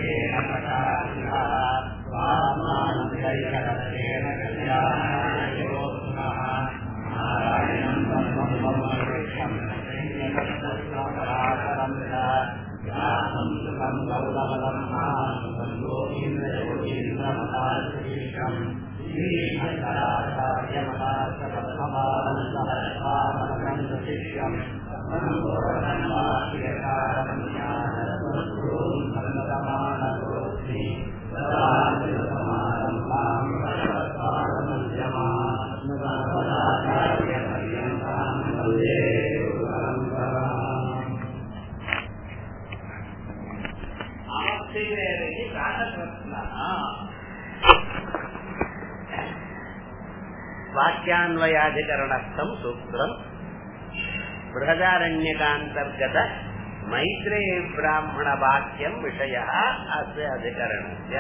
వాక్యాన్వయాధికరణస్థం సూత్రం బృహదారణ్యకాంతర్గత మైత్రే బ్రాహ్మణ వాక్యం విషయ అస్య అధికరణస్య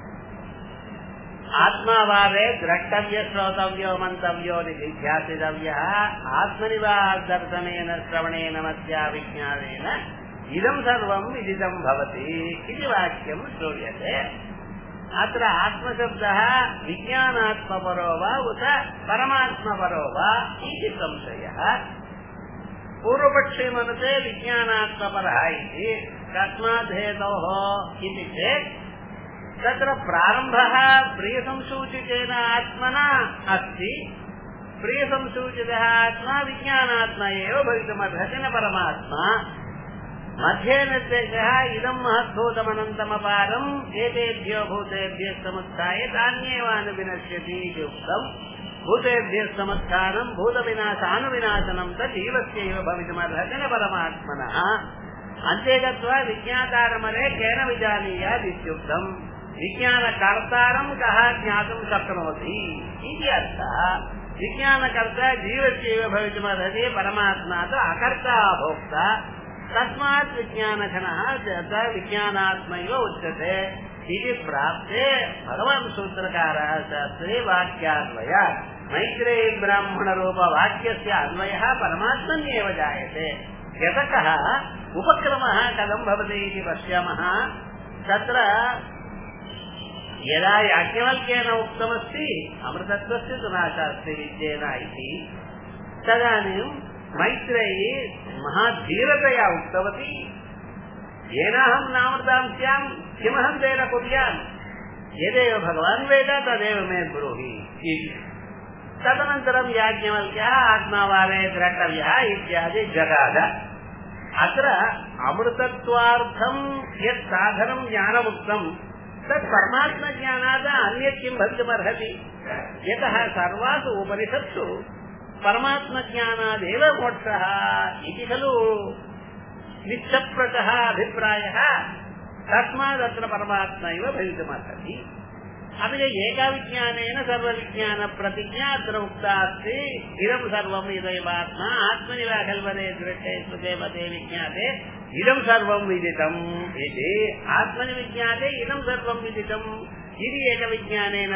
ఆత్మావాదే ద్రష్టవ్య శ్రోతవ్యో మంతవ్యో నిధ్యాసితవ్య ఆత్మని వా దర్శనేన శ్రవణేన మధ్యా విజ్ఞానేన ఇదం సర్వం విదితం భవతి ఇది వాక్యం శ్రూయతే అత్ర ఆత్మశబ్ద విజ్ఞానాత్మపరో వా ఉత పరమాత్మపరో వా ఇది సంశయ పూర్వపక్షే మనసే విజ్ఞానాత్మపర ఇది కస్మాద్ధేతో ఇది చేత్ తత్ర ప్రారంభ ప్రియసంసూచితేన ఆత్మన అస్తి ప్రియసంసూచిత ఆత్మ విజ్ఞానాత్మ ఏవ భవితుమర్హతి న పరమాత్మ మధ్యే నిర్దేశ ఇదం మహద్భూతమనంతమపారం ఏతేభ్యో భూతేభ్య సముత్య తాన్యేవాను వినశ్యతి ఇది ఉక్తం భూతేభ్య సముత్నం భూత వినాశాను వినాశనం జీవస్యవ భవితుమర్హతి న పరమాత్మన అంతేగత్వా విజ్ఞాతారమరే కేన విజానీయాదిత్యుక్తం విజ్ఞానకర్తారం కహ జ్ఞాతం శక్నోతి ఇది అర్థ విజ్ఞానకర్త జీవస్యవ భవితుమర్హతి పరమాత్మాత అకర్త భోక్త తస్మాత్ విజ్ఞానఘన విజ్ఞానాత్మైవ ఉచ్యతే ఇది ప్రాప్తే భగవాన్ సూత్రకార శాస్త్రే వాక్యాన్వయ మైత్రే బ్రాహ్మణ రూప వాక్యస్య అన్వయ పరమాత్మన్యేవ జాయతే యతక ఉపక్రమ కథం భవతి ఇది పశ్యామः తత్ర యదా యాజ్ఞవల్క్యేన ఉక్తమస్తి అమృతత్వస్య తు నాశాస్తి విద్యేన ఇది తదనీం మైత్రేయి మహాధీరతయా ఉక్తవతి ఏనాహం నామృతాం స్యాం కిమహం తేన కుర్యాన్ యదేవ భగవాన్ వేద తదేవ మే బ్రూహి తదనంతరం యాజ్ఞవల్క్య ఆత్మావారే ద్రష్టవ్య ఇత్యాది జగాద అత్ర అమృతత్వార్థం యత్ సాధనం జ్ఞానముక్తం తత్ పరమాత్మ జ్ఞానాద అన్యత్ కిం భవితుమర్హతి యతః సర్వాసు ఉపనిషత్సు పరమాత్మ జ్ఞానాదేవ మోక్ష ఇది ఖలు నిశ్చప్రత అభిప్రాయ తస్మాదత్ర పరమాత్మ ఇవ భవితుమర్హతి అవి ఏకా విజ్ఞానేన సర్వ విజ్ఞాన ప్రతిజ్ఞ అత్ర ఉక్తా అస్తి ఇదం సర్వం ఇదైవాత్మ ఆత్మని వా కల్పనే దృష్టే స్మృతే మతే విజ్ఞాతే ఇదం సర్వం విదితం ఇది ఆత్మని విజ్ఞాతే ఇదం సర్వం విదితం ఇది ఏక విజ్ఞానేన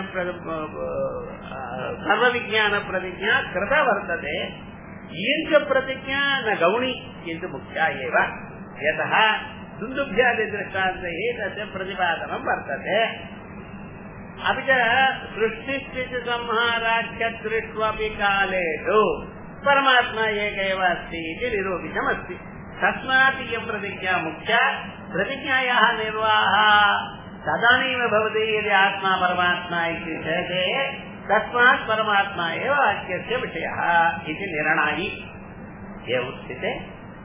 సర్వ విజ్ఞాన ప్రతిజ్ఞ కృత వర్తతే ఇయం చ ప్రతిజ్ఞ న గౌణి కింద ముఖ్యా ఏవ యతః దుందుభ్యాది దృష్టాంతై తస్య ప్రతిపాదనం వర్తతే అపి చ సృష్టిస్థితి సంహారాఖ్య దృష్ట్వపి కాలేషు పరమాత్మ ఏకైవ అస్తి ఇది నిరూపితమస్తి తస్మాత్ ఇయం ప్రతిజ్ఞా ముఖ్య ప్రతిజ్ఞాయాः నిర్వాహ తదనీవ భవతి యది ఆత్మా పరమాత్మ ఇది చేతే తస్మాత్ పరమాత్మ ఏవ వాక్యస్య విషయः ఇది నిర్ణాయి ఏ ఉచ్యతే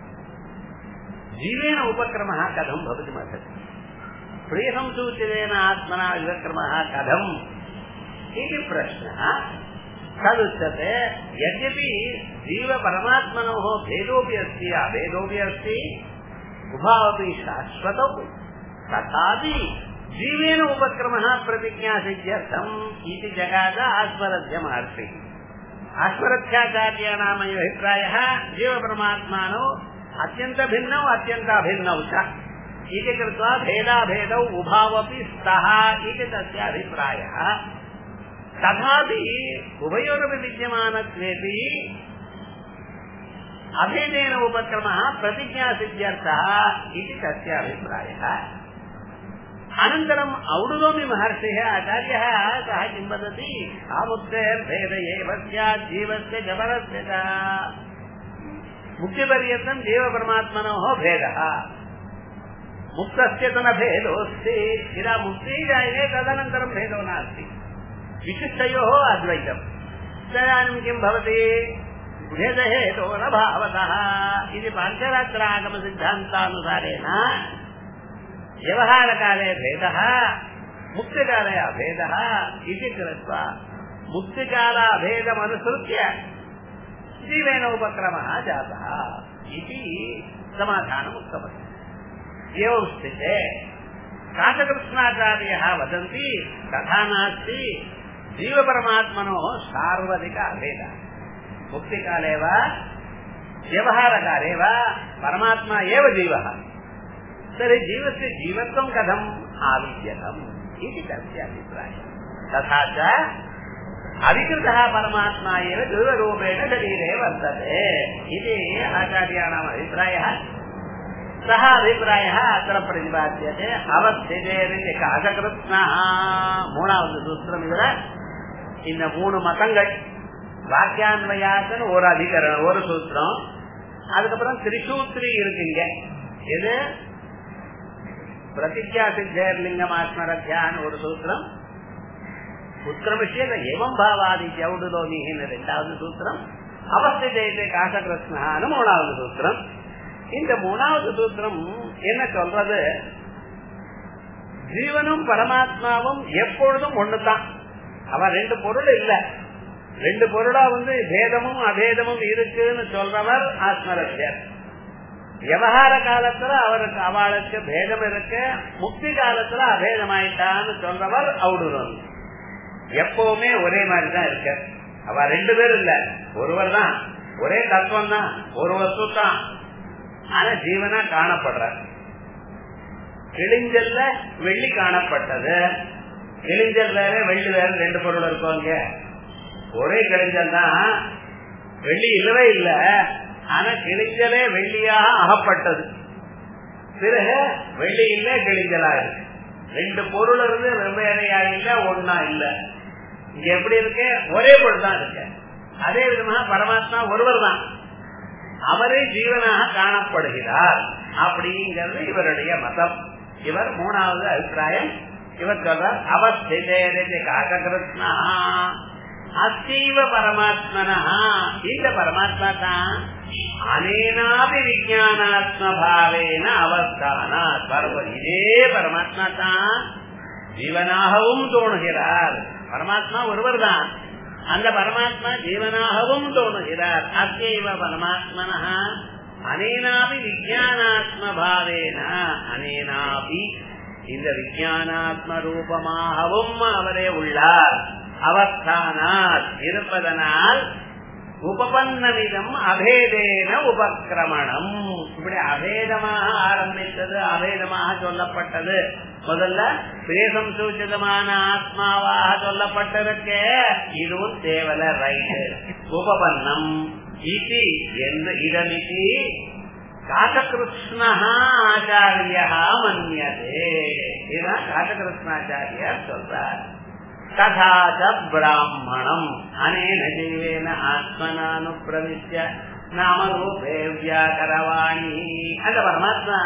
జీవేన ఉపక్రమः కథం భవితుమర్హతి ప్రియసంసూచిतेन ఆత్మనా వివక్రమः కథం ఇది ప్రశ్నः तदुच्यते यद्यपि जीव परमात्मनोः भेदोऽपि अस्ति अभेदोऽपि अस्ति उभावपि शाश्वतौ तथापि जीवेन उपक्रमः प्रतिज्ञासिद्ध्यर्थम् इति जगाद आस्मरध्यमहर्षिः आस्मरथ्याचार्याणाम् अभिप्रायः जीवपरमात्मानौ अत्यन्तभिन्नौ अत्यन्ताभिन्नौ च इति कृत्वा भेदाभेदौ उभावपि स्तः इति तस्य अभिप्रायः तथापि उभयोरपि विद्यमानत्वेपि अभेदेन उपक्रमः प्रतिज्ञासिद्ध्यर्थः इति तस्य अभिप्रायः अनन्तरम् औडुलोमि महर्षिः आचार्यः सः किं वदति आमुक्तेर्भेद एव स्यात् जीवस्य जबरस्य च मुक्तिपर्यन्तम् जीवपरमात्मनोः भेदः मुक्तस्य तु न भेदोऽस्ति यदा मुक्तिः जायते तदनन्तरं भेदो नास्ति विशिष्टयोः अद्वैतम् तदानीं किं भवति भेदहेतो न भावतः इति पाञ्चरात्रागमसिद्धान्तानुसारेण व्यवहारकाले भेदः मुक्तिकाले अभेदः इति कृत्वा मुक्तिकालाभेदमनुसृत्य जीवेन उपक्रमः जातः इति समाधानम् उक्तमस्ति एवं स्थिते काशकृष्णाचार्यः वदन्ति तथा नास्ति जीवपरमात्मनोः सार्वधिक अभेदः मुक्तिकाले वा व्यवहारकाले वा परमात्मा एव जीवः तर्हि जीवस्य जीवत्वं कथम् आविद्यतम् इति तस्य अभिप्रायः तथा च अधिकृतः परमात्मा एव जीवरूपेण शरीरे वर्तते इति आचार्याणाम् अभिप्रायः सः अभिप्रायः अत्र प्रतिपाद्यते அவஸ்திதேரிதி காசகிருஷ்ணா மூணாவது சூத்திரம் இதுல இந்த மூணு மதங்கள் வாக்கியான்வயாசன் ஒரு அதிகரணம் ஒரு சூத்திரம் அதுக்கப்புறம் திரிசூத்ரி இருக்குங்க இது பிரதிஜா சித்தேர்லிங்கம் ஆத்மரத்தியான்னு ஒரு சூத்திரம் உத்கிரமிஷேத ஏவம் பாவாதி ஜவுடுலோமின்னு ரெண்டாவது சூத்திரம் அவஸ்திதேது காசகிருஷ்ணான்னு மூணாவது சூத்திரம் இந்த மூணாவது சூத்திரம் என்ன சொல்றது ஜீவனும் பரமாத்மாவும் எப்பொழுதும் ஒண்ணுதான் அவன் ரெண்டு பொருள் இல்ல ரெண்டு பொருளா வந்து பேதமும் அபேதமும் இருக்குன்னு சொல்றவர் ஆத்மரத்தியர் விவகார காலத்துல அவருக்கு அவளுக்கு பேதம் இருக்கு முக்தி காலத்துல அபேதமாயிட்டான்னு சொல்றவர் அவுடுறோம் எப்பவுமே ஒரே மாதிரி தான் இருக்க அவ ரெண்டு பேரும் இல்ல ஒருவர் தான் ஒரே தத்துவம் தான் ஒரு வஸ்து தான் ஆனா ஜீவனா காணப்படுற கிழிஞ்சல்ல வெள்ளி காணப்பட்டது கிழிஞ்சல் வேற வெள்ளி வேற ரெண்டு பொருள் இருக்கோங்க ஒரே கிழிஞ்சல் தான் வெள்ளி இல்லவே இல்ல ஆனா கிழிஞ்சலே வெள்ளியாக அகப்பட்டது பிறகு வெள்ளி இல்ல கிழிஞ்சலா இருக்கு ரெண்டு பொருள் இருந்து வெவ்வேறையா இல்ல ஒன்னா இல்ல இங்க எப்படி இருக்கு ஒரே பொருள் தான் இருக்கு அதே விதமாக பரமாத்மா ஒருவர் தான் அவரே ஜீவனாக காணப்படுகிறார் அப்படிங்கிறது இவருடைய மதம் இவர் மூணாவது அபிப்பிராயம் இவர் சொல்றார் அவஸ்திதே காககிருஷ்ணா அசீவ பரமாத்மனா இந்த பரமாத்மா தான் அனேனாபி விஜயானாத்ம பாவேன அவஸ்தானா இதே பரமாத்மா தான் ஜீவனாகவும் தோணுகிறார் பரமாத்மா ஒருவர் தான் அந்த பரமாத்மா ஜீவனாகவும் தோணுகிறார் அத்தைவ பரமாத்மனா அனேனாபி விஜயானாத்ம பாவேன அனேனாபி இந்த விஜயானாத்ம ரூபமாகவும் அவரே உள்ளார் அவஸ்தானாத் இருப்பதனால் உபபன்னமிதம் அபேதேன உபக்கிரமணம் இப்படி அபேதமாக ஆரம்பித்தது அபேதமாக சொல்லப்பட்டது முதல்ல பிரேசம் சூச்சிதமான ஆத்மாவாக சொல்லப்பட்டிருக்கே இதுவும் தேவல ரைட்டு உபபன்னம் இது என்று இதமிதி காசகிருஷ்ணா ஆச்சாரியா மன்யதே இதுதான் காசகிருஷ்ணாச்சாரியார் சொல்றார் तथा च ब्राह्मणम् अनेन जीवेन आत्मनानुप्रविश्य நாமரூபே வியாகரவாணி அந்த பரமாத்மா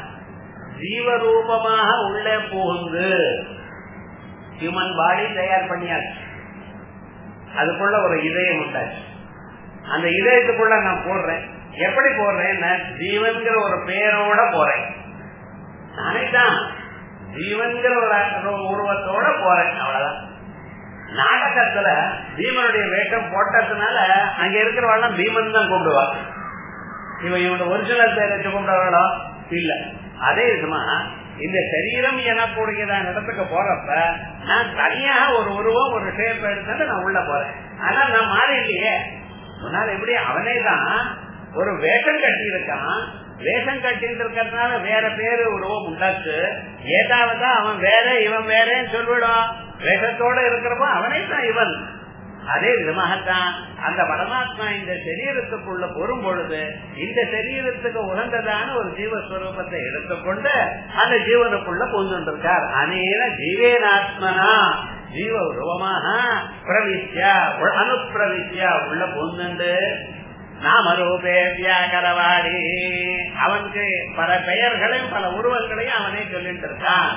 ஜீவரூபமாக உள்ளே புகுந்து ஹியூமன் பாடி தயார் பண்ணியாச்சு அதுக்குள்ள ஒரு இதயம் உண்டாச்சு அந்த இதயத்துக்குள்ள நான் போடுறேன் எப்படி போடுறேன் ஜீவன்கிற ஒரு பேரோட போறேன் நானே தான் ஜீவன்கிற ஒரு உருவத்தோட போறேன் அவ்வளவுதான் நாடகத்துல பீமனுடைய வேஷம் போட்டதுனால அங்க இருக்கிறவெல்லாம் பீமன் தான் கூப்பிடுவா இவன் இவனோட ஒரிஜினல் பேரை கூப்பிடுறாளோ இல்ல அதே விதமா இந்த சரீரம் எனக்கூடியதான இடத்துக்கு போறப்ப நான் தனியாக ஒரு உருவம் ஒரு ஷேப் எடுத்துட்டு நான் உள்ள போறேன் ஆனா நான் மாறி இல்லையே முன்னால் எப்படி அவனே தான் ஒரு வேஷம் கட்டி இருக்கான் வேஷம் கட்டிட்டு இருக்கிறதுனால வேற பேரு உருவம் உண்டாச்சு ஏதாவது அவன் வேற இவன் வேறன்னு சொல்லிவிடும் வேஷத்தோட இருக்கிறப்போ அவனே தான் இவன் அதே விதமாகத்தான் அந்த பரமாத்மா இந்த சரீரத்துக்குள்ள பொறும் பொழுது இந்த சரீரத்துக்கு உகந்ததான ஒரு ஜீவஸ்வரூபத்தை எடுத்துக்கொண்டு அந்த ஜீவனுக்குள்ள பொந்துருக்கார் அநேக ஜீவேனாத்மனா ஜீவ ரூபமாக பிரவிஷ்யா அனுப்பிரவிஷ்யா உள்ள பொந்துண்டு நாமரூபே வியாகரவாடி அவனுக்கு பல பெயர்களையும் பல உருவங்களையும் அவனே சொல்லிட்டு இருக்கான்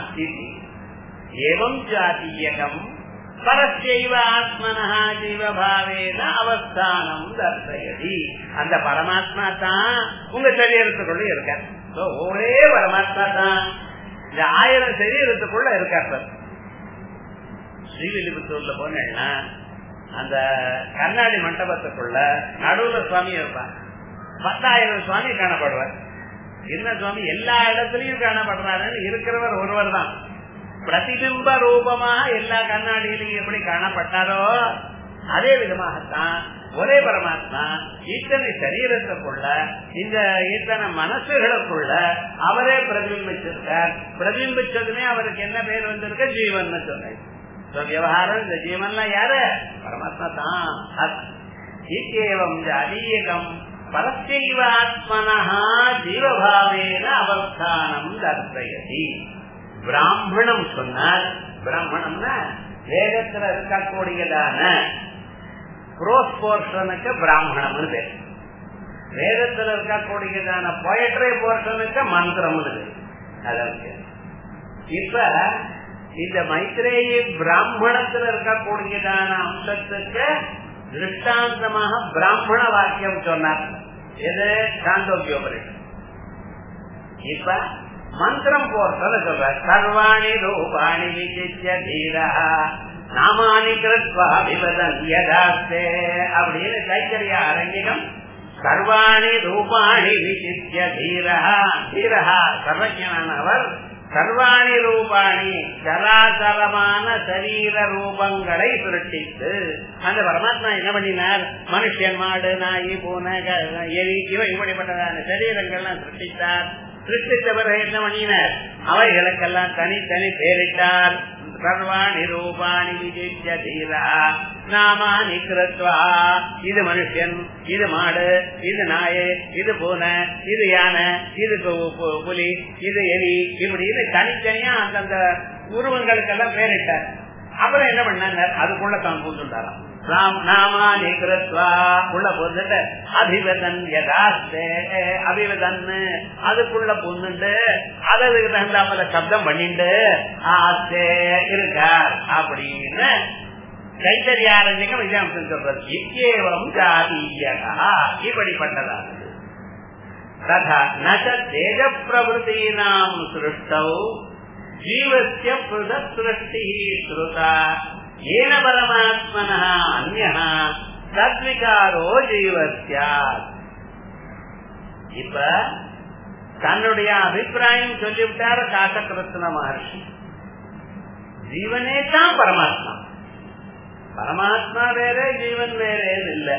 ஏவம் ஜாத்தியகம் பரஸ்யைவ ஆத்மனா ஜீவபாவேன அவஸ்தானம் தர்சயதி அந்த பரமாத்மா தான் உங்க சரீரத்துக்குள்ள இருக்க ஒரே பரமாத்மா தான் இந்த ஆயிரம் சரீரத்துக்குள்ள இருக்கார் சார் ஸ்ரீவில்லிபுத்தூர்ல போனேன்னா அந்த கண்ணாடி மண்டபத்துக்குள்ள நடுவுல சுவாமி இருப்பான் பத்தாயிரம் சுவாமி காணப்படுவார் என்ன சுவாமி எல்லா இடத்துலயும் காணப்படுறாருன்னு இருக்கிறவர் ஒருவர் தான் பிரதிபிம்ப ரூபமாக எல்லா கண்ணாடியிலையும் எப்படி காணப்பட்டாரோ அதே விதமாகத்தான் ஒரே பரமாத்மா இத்தனை சரீரத்துக்குள்ள இந்த இத்தனை மனசுகளுக்குள்ள அவரே பிரதிபிம்பிச்சிருக்கார் பிரதிபிம்பிச்சதுமே அவருக்கு என்ன பேர் வந்திருக்க ஜீவன் சொன்னேன் விவகாரம் இந்த ஜீவன்லாம் யாரு பரமாத்மா தான் இக்கேவம் அநீகம் பரஸ்யைவ ஆத்மனா ஜீவபாவேன அவஸ்தானம் தர்சயதி பிராமணம் சொன்னார் பிராமணம்னா வேதத்துல இருக்கக்கூடியதான குரோஸ் போர்ஷனுக்கு பிராமணம்னு பேர் வேதத்துல இருக்கக்கூடியதான பொயட்ரி போர்ஷனுக்கு மந்திரம்னு பேர் அதாவது இப்ப இந்த மைத்ரேயி பிராமணத்துல இருக்கக்கூடியதான அம்சத்துக்கு திருஷ்டாந்தமாக பிராமண வாக்கியம் சொன்னார் எது சாந்தோக்கியோபரிஷம் இப்ப மந்திரம் போர்த்தல சொல்ற சர்வாணி ரூபாணி விசித்திய தீரா நாமானி கிருத்வா விவதன் யதாஸ்தே அப்படின்னு கைத்தறிய அரங்கிடம் சர்வாணி ரூபாணி விசித்திய தீரா தீரா சர்வஜனானவர் சர்வாணி ரூபாணி சராசரமான சரீர ரூபங்களை சுருட்டித்து அந்த பரமாத்மா என்ன பண்ணினார் மனுஷன் மாடு நாய் பூனை எலி இவன் இப்படிப்பட்டதான சரீரங்கள்லாம் சுருட்டித்தார் சிருஷ்டித்த பிறகு என்ன பண்ணினார் அவைகளுக்கெல்லாம் தனித்தனி பேரிட்டார் சர்வாணி ரூபாணி விஜித்ய தீரா நாமானி கிருத்வா இது மனுஷன் இது மாடு இது நாய் இது பூனை இது யானை இது புலி இது எலி இப்படின்னு தனித்தனியா அந்தந்த உருவங்களுக்கெல்லாம் பேரிட்டார் அப்புறம் என்ன பண்ணாங்க அதுக்குள்ள தான் பூந்துட்டாராம் நாமானி கிருத்வா உள்ள பூந்துட்டு அபிவதன் யதாஸ்தே அபிவதன் அதுக்குள்ள பூந்துட்டு அதுக்கு தகுந்தாமல சப்தம் பண்ணிட்டு ஆஸ்தே இருக்கார் அப்படின்னு கைத்தறியாரண்யங்க விஜயாம்சம் சொல்றது இக்கேவம் ஜாதீயகா இப்படிப்பட்டதானது ததா நச்ச தேஜ பிரபுத்தீனாம் சிருஷ்டௌ ஜீவசிய புத சிருஷ்டி ஸ்ருதா ஏன பரமாத்மன அந்நிய தத்விகாரோ ஜீவசியாத் இப்ப தன்னுடைய அபிப்பிராயம் சொல்லிவிட்டார் காசகிருஷ்ண மகர்ஷி ஜீவனே தான் பரமாத்மா பரமாத்மா வேற ஜீவன் வேற இல்ல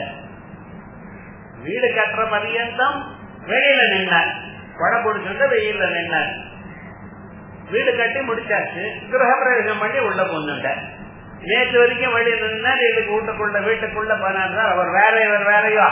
வீடு கட்டுற பரியந்தம் வெளியில நின்னார் கொடை பிடிச்சுட்டு வெயில நின்னார் வீடு கட்டி முடிச்சாச்சு கிரக பிரவேசம் பண்ணி உள்ள போந்துட்ட நேற்று வரைக்கும் வெளியில நின்னார் இதுக்கு வீட்டுக்குள்ள வீட்டுக்குள்ள போனார் அவர் வேற இவர் வேறையோ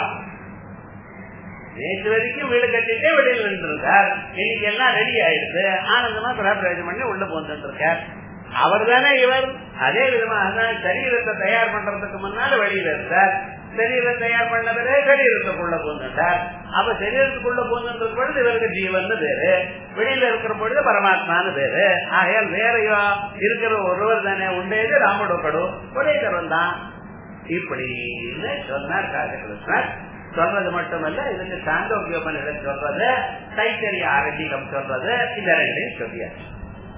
நேற்று வரைக்கும் வீடு கட்டிட்டே வெளியில நின்று இருக்கார் இன்னைக்கு எல்லாம் ரெடி ஆயிடுது ஆனந்தமா கிரக பிரவேசம் பண்ணி உள்ள போந்துட்டு இருக்கார் அவர் தானே இவர் அதே விதமாக சரீரத்தை தயார் பண்றதுக்கு முன்னால வெளியில இருந்தார் சரீரம் தயார் பண்ண பிறகு சரீரத்துக்குள்ள போந்துட்டார் அப்ப சரீரத்துக்குள்ள போன்ற பொழுது இவருக்கு ஜீவன் பேரு வெளியில இருக்கிற பொழுது பரமாத்மான்னு பேரு ஆகையால் வேறையோ இருக்கிற ஒருவர் தானே உண்டேது ராமடோக்கடு ஒரேதரம் தான் இப்படின்னு சொன்னார் காசகிருஷ்ணர் சொல்றது மட்டுமல்ல இதுக்கு சாந்தோக்கியோபனிடம் சொல்றது கைத்தறி ஆரம்பிகம் சொல்றது இந்த ரெண்டையும் சொல்லியாச்சு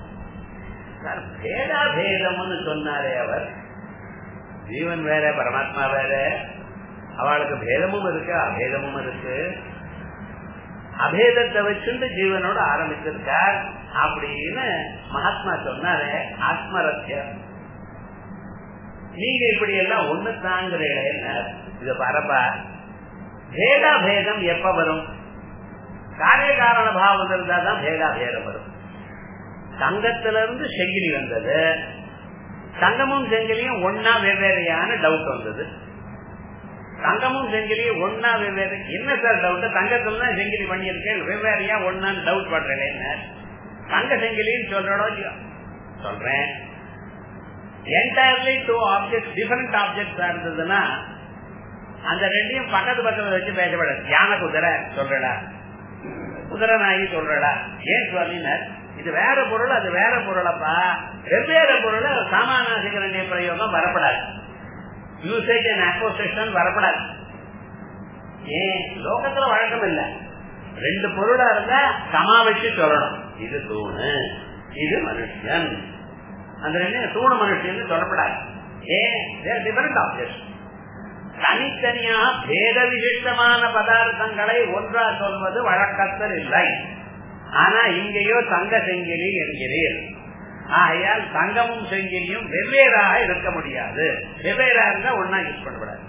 பேதா பேதம்னு சொன்னாரே அவர் ஜீவன் வேற பரமாத்மா வேற அவளுக்கு பேதமும் இருக்கு அபேதமும் இருக்கு அபேதத்தை வச்சுட்டு ஜீவனோட ஆரம்பிச்சிருக்கார் அப்படின்னு மகாத்மா சொன்னாரு ஆத்மரத்தியம் நீங்க இப்படி எல்லாம் ஒண்ணு தாங்குறீங்க இது பரப்பா பேதா பேதம் எப்ப வரும் காரிய காரண பாவம் இருந்தாதான் பேதா பேதம் வரும் தங்கத்திலிருந்து செங்கிலி வந்தது தங்கமும் செங்கிலியும் ஒன்னா வெவ்வேறையான டவுட் வந்தது தங்கமும் செங்கிலியும் ஒன்னா வெவ்வேறு என்ன சார் டவுட் தங்கத்துல தான் செங்கிலி பண்ணியிருக்கேன் வெவ்வேறையா ஒன்னான்னு டவுட் பண்றேன் தங்க செங்கிலின்னு சொல்றோம் இல்லையோ சொல்றேன் என்டையர்லி டூ ஆப்ஜெக்ட் டிஃபரெண்ட் ஆப்ஜெக்ட்ஸா இருந்ததுன்னா அந்த ரெண்டையும் பக்கத்து பக்கத்துல வச்சு பேசப்படாது யானை குதிரை சொல்றடா குதிரை நாயி சொல்றடா ஏன் சுவாமினர் இது வேற பொருள் அது வேற பொருளப்பா வெவ்வேறு பொருள் சாமானாசிக வேண்டிய பிரயோகம் வரப்படாது யூசேஜ் அண்ட் அக்வசேஷன் வரப்படாது ஏன் லோகத்துல வழக்கம் இல்ல ரெண்டு பொருளா இருந்தா சமா வச்சு சொல்லணும் இது தூணு இது மனுஷன் அந்த ரெண்டு தூணு மனுஷன் சொல்லப்படாது ஏன் டிஃபரெண்ட் ஆப்ஜெக்ட் தனித்தனியா பேத விசிஷ்டமான பதார்த்தங்களை ஒன்றா சொல்வது வழக்கத்தில் இல்லை ஆனா இங்கேயோ தங்க செங்கிலி என்கிறீர் ஆகையால் தங்கமும் செங்கிலியும் வெவ்வேறாக இருக்க முடியாது வெவ்வேறா இருந்தா ஒன்னா யூஸ் பண்ணக்கூடாது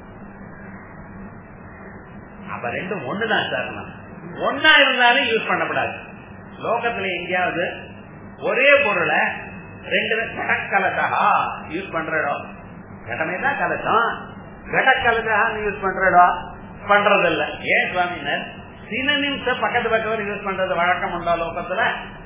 அப்ப ரெண்டும் ஒண்ணுதான் சார் ஒன்னா இருந்தாலும் யூஸ் பண்ணக்கூடாது லோகத்துல எங்கேயாவது ஒரே பொருளை ரெண்டு கடற்கலக்கா யூஸ் பண்ற இடம் கடமை தான் கலக்கம் கடற்கலக்கா யூஸ் பண்ற இடம் பண்றது இல்ல ஏன் சுவாமினர் சில நிமிஷம் பக்கத்து பக்கம் யூஸ் பண்றது வழக்கம் உண்டா லோகத்துல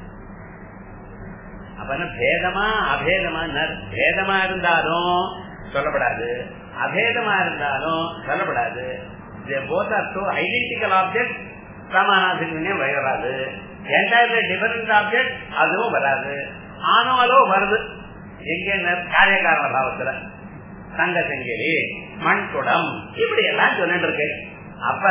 அப்ப பேதமா அபேதமா பேதமா இருந்தாலும் சொல்லப்படாது அபேதமா இருந்தாலும் சொல்லப்படாது both are two identical object சமானாசிரியம் வராது என்டையர்லி டிஃபரெண்ட் ஆப்ஜெக்ட் அதுவும் வராது ஆனாலும் வருது எங்க காரியகாரண பாவத்துல தங்க செங்கிலி மண் குடம் இப்படி எல்லாம் சொல்லிட்டு இருக்கு அப்ப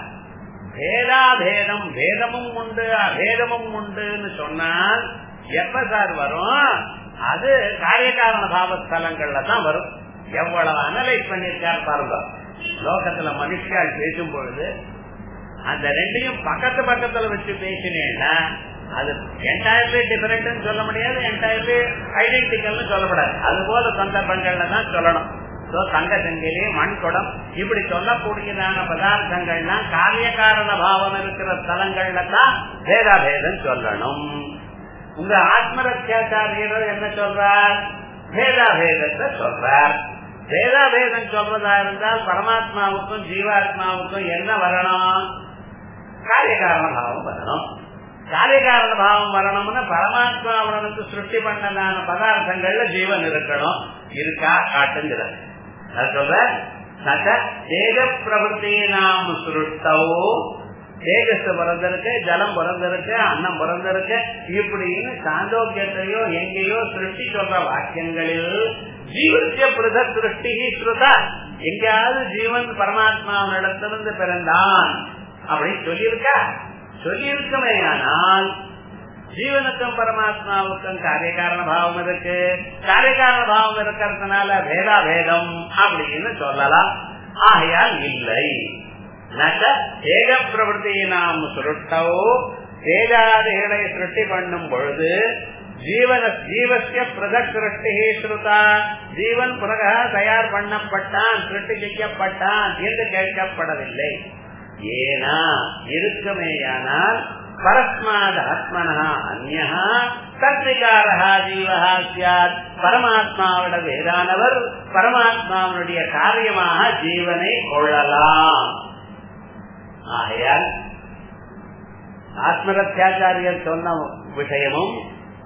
பேதாபேதம் வேதமும் உண்டு அபேதமும் உண்டுன்னு சொன்னால் எப்ப சார் வரும் அது காரியகாரண பாவஸ்தலங்கள்ல தான் வரும் எவ்வளவு அனலைஸ் பண்ணிருக்கார் பாருங்க லோகத்துல மனுஷால் பேசும் பொழுது அந்த ரெண்டையும் பக்கத்து பக்கத்துல வச்சு பேசினேன்னா அது என்டையர்லி டிஃபரெண்ட் சொல்ல முடியாது என்டையர்லி ஐடென்டிக்கல்னு சொல்லப்படாது அது போல சந்தர்ப்பங்கள்ல தான் சொல்லணும் தங்க செங்கிலி மண் குடம் இப்படி சொல்லக்கூடியதான பதார்த்தங்கள்லாம் காரிய காரண பாவம் இருக்கிற ஸ்தலங்கள்ல தான் பேதாபேதம் சொல்லணும் உங்க ஆத்மரத்தியாச்சாரியர் என்ன சொல்றார் பேதாபேதத்தை சொல்றார் பேதாபேதம் சொல்றதா இருந்தால் பரமாத்மாவுக்கும் ஜீவாத்மாவுக்கும் என்ன வரணும் காரியகாரண பாவம் வரணும் காரியகாரண பாவம் வரணும்னா பரமாத்மாவனுக்கு சிருஷ்டி பண்ணதான பதார்த்தங்கள்ல ஜீவன் இருக்கணும் இருக்கா காட்டுங்கிறார் சொல்ற தேஜ பிரபுத்தி நாம் சுருட்டவோ தேஜஸ் பிறந்திருக்கு ஜலம் பிறந்திருக்கு அன்னம் பிறந்திருக்கு இப்படின்னு சாந்தோக்கியத்தையோ எங்கேயோ சிருஷ்டி சொல்ற வாக்கியங்களில் ஜீவத்திய பிரத சிருஷ்டி ஸ்ருதா எங்கேயாவது ஜீவன் பரமாத்மாவினிடத்திலிருந்து பிறந்தான் அப்படின்னு சொல்லியிருக்கா சொல்லியிருக்குமே ஆனால் ஜீவனுக்கும் பரமாத்மாவுக்கும் காரியகாரண பாவம் இருக்கு காரியகாரண பாவம் இருக்கிறதுனால வேதா வேதம் அப்படின்னு சொல்லலாம் ஆகையால் இல்லை ஏக பிரவருத்தியை நாம் சுருட்டவோ வேதாதிகளை சிருஷ்டி பண்ணும் பொழுது ஜீவன ஜீவசிய பிரதக் சிருஷ்டி ஸ்ருதா ஜீவன் புறக தயார் பண்ணப்பட்டான் சிருஷ்டி செய்யப்பட்டான் என்று கேட்கப்படவில்லை ஏனா இருக்குமேயானால் பரஸ்மாத் ஆத்மனா அந்யா தத்விகாரா ஜீவஹா சியாத் பரமாத்மாவோட வேதானவர் பரமாத்மாவுடைய காரியமாக ஜீவனை கொள்ளலாம் ஆகையால் ஆத்மரத்தியாச்சாரியர் சொன்ன விஷயமும்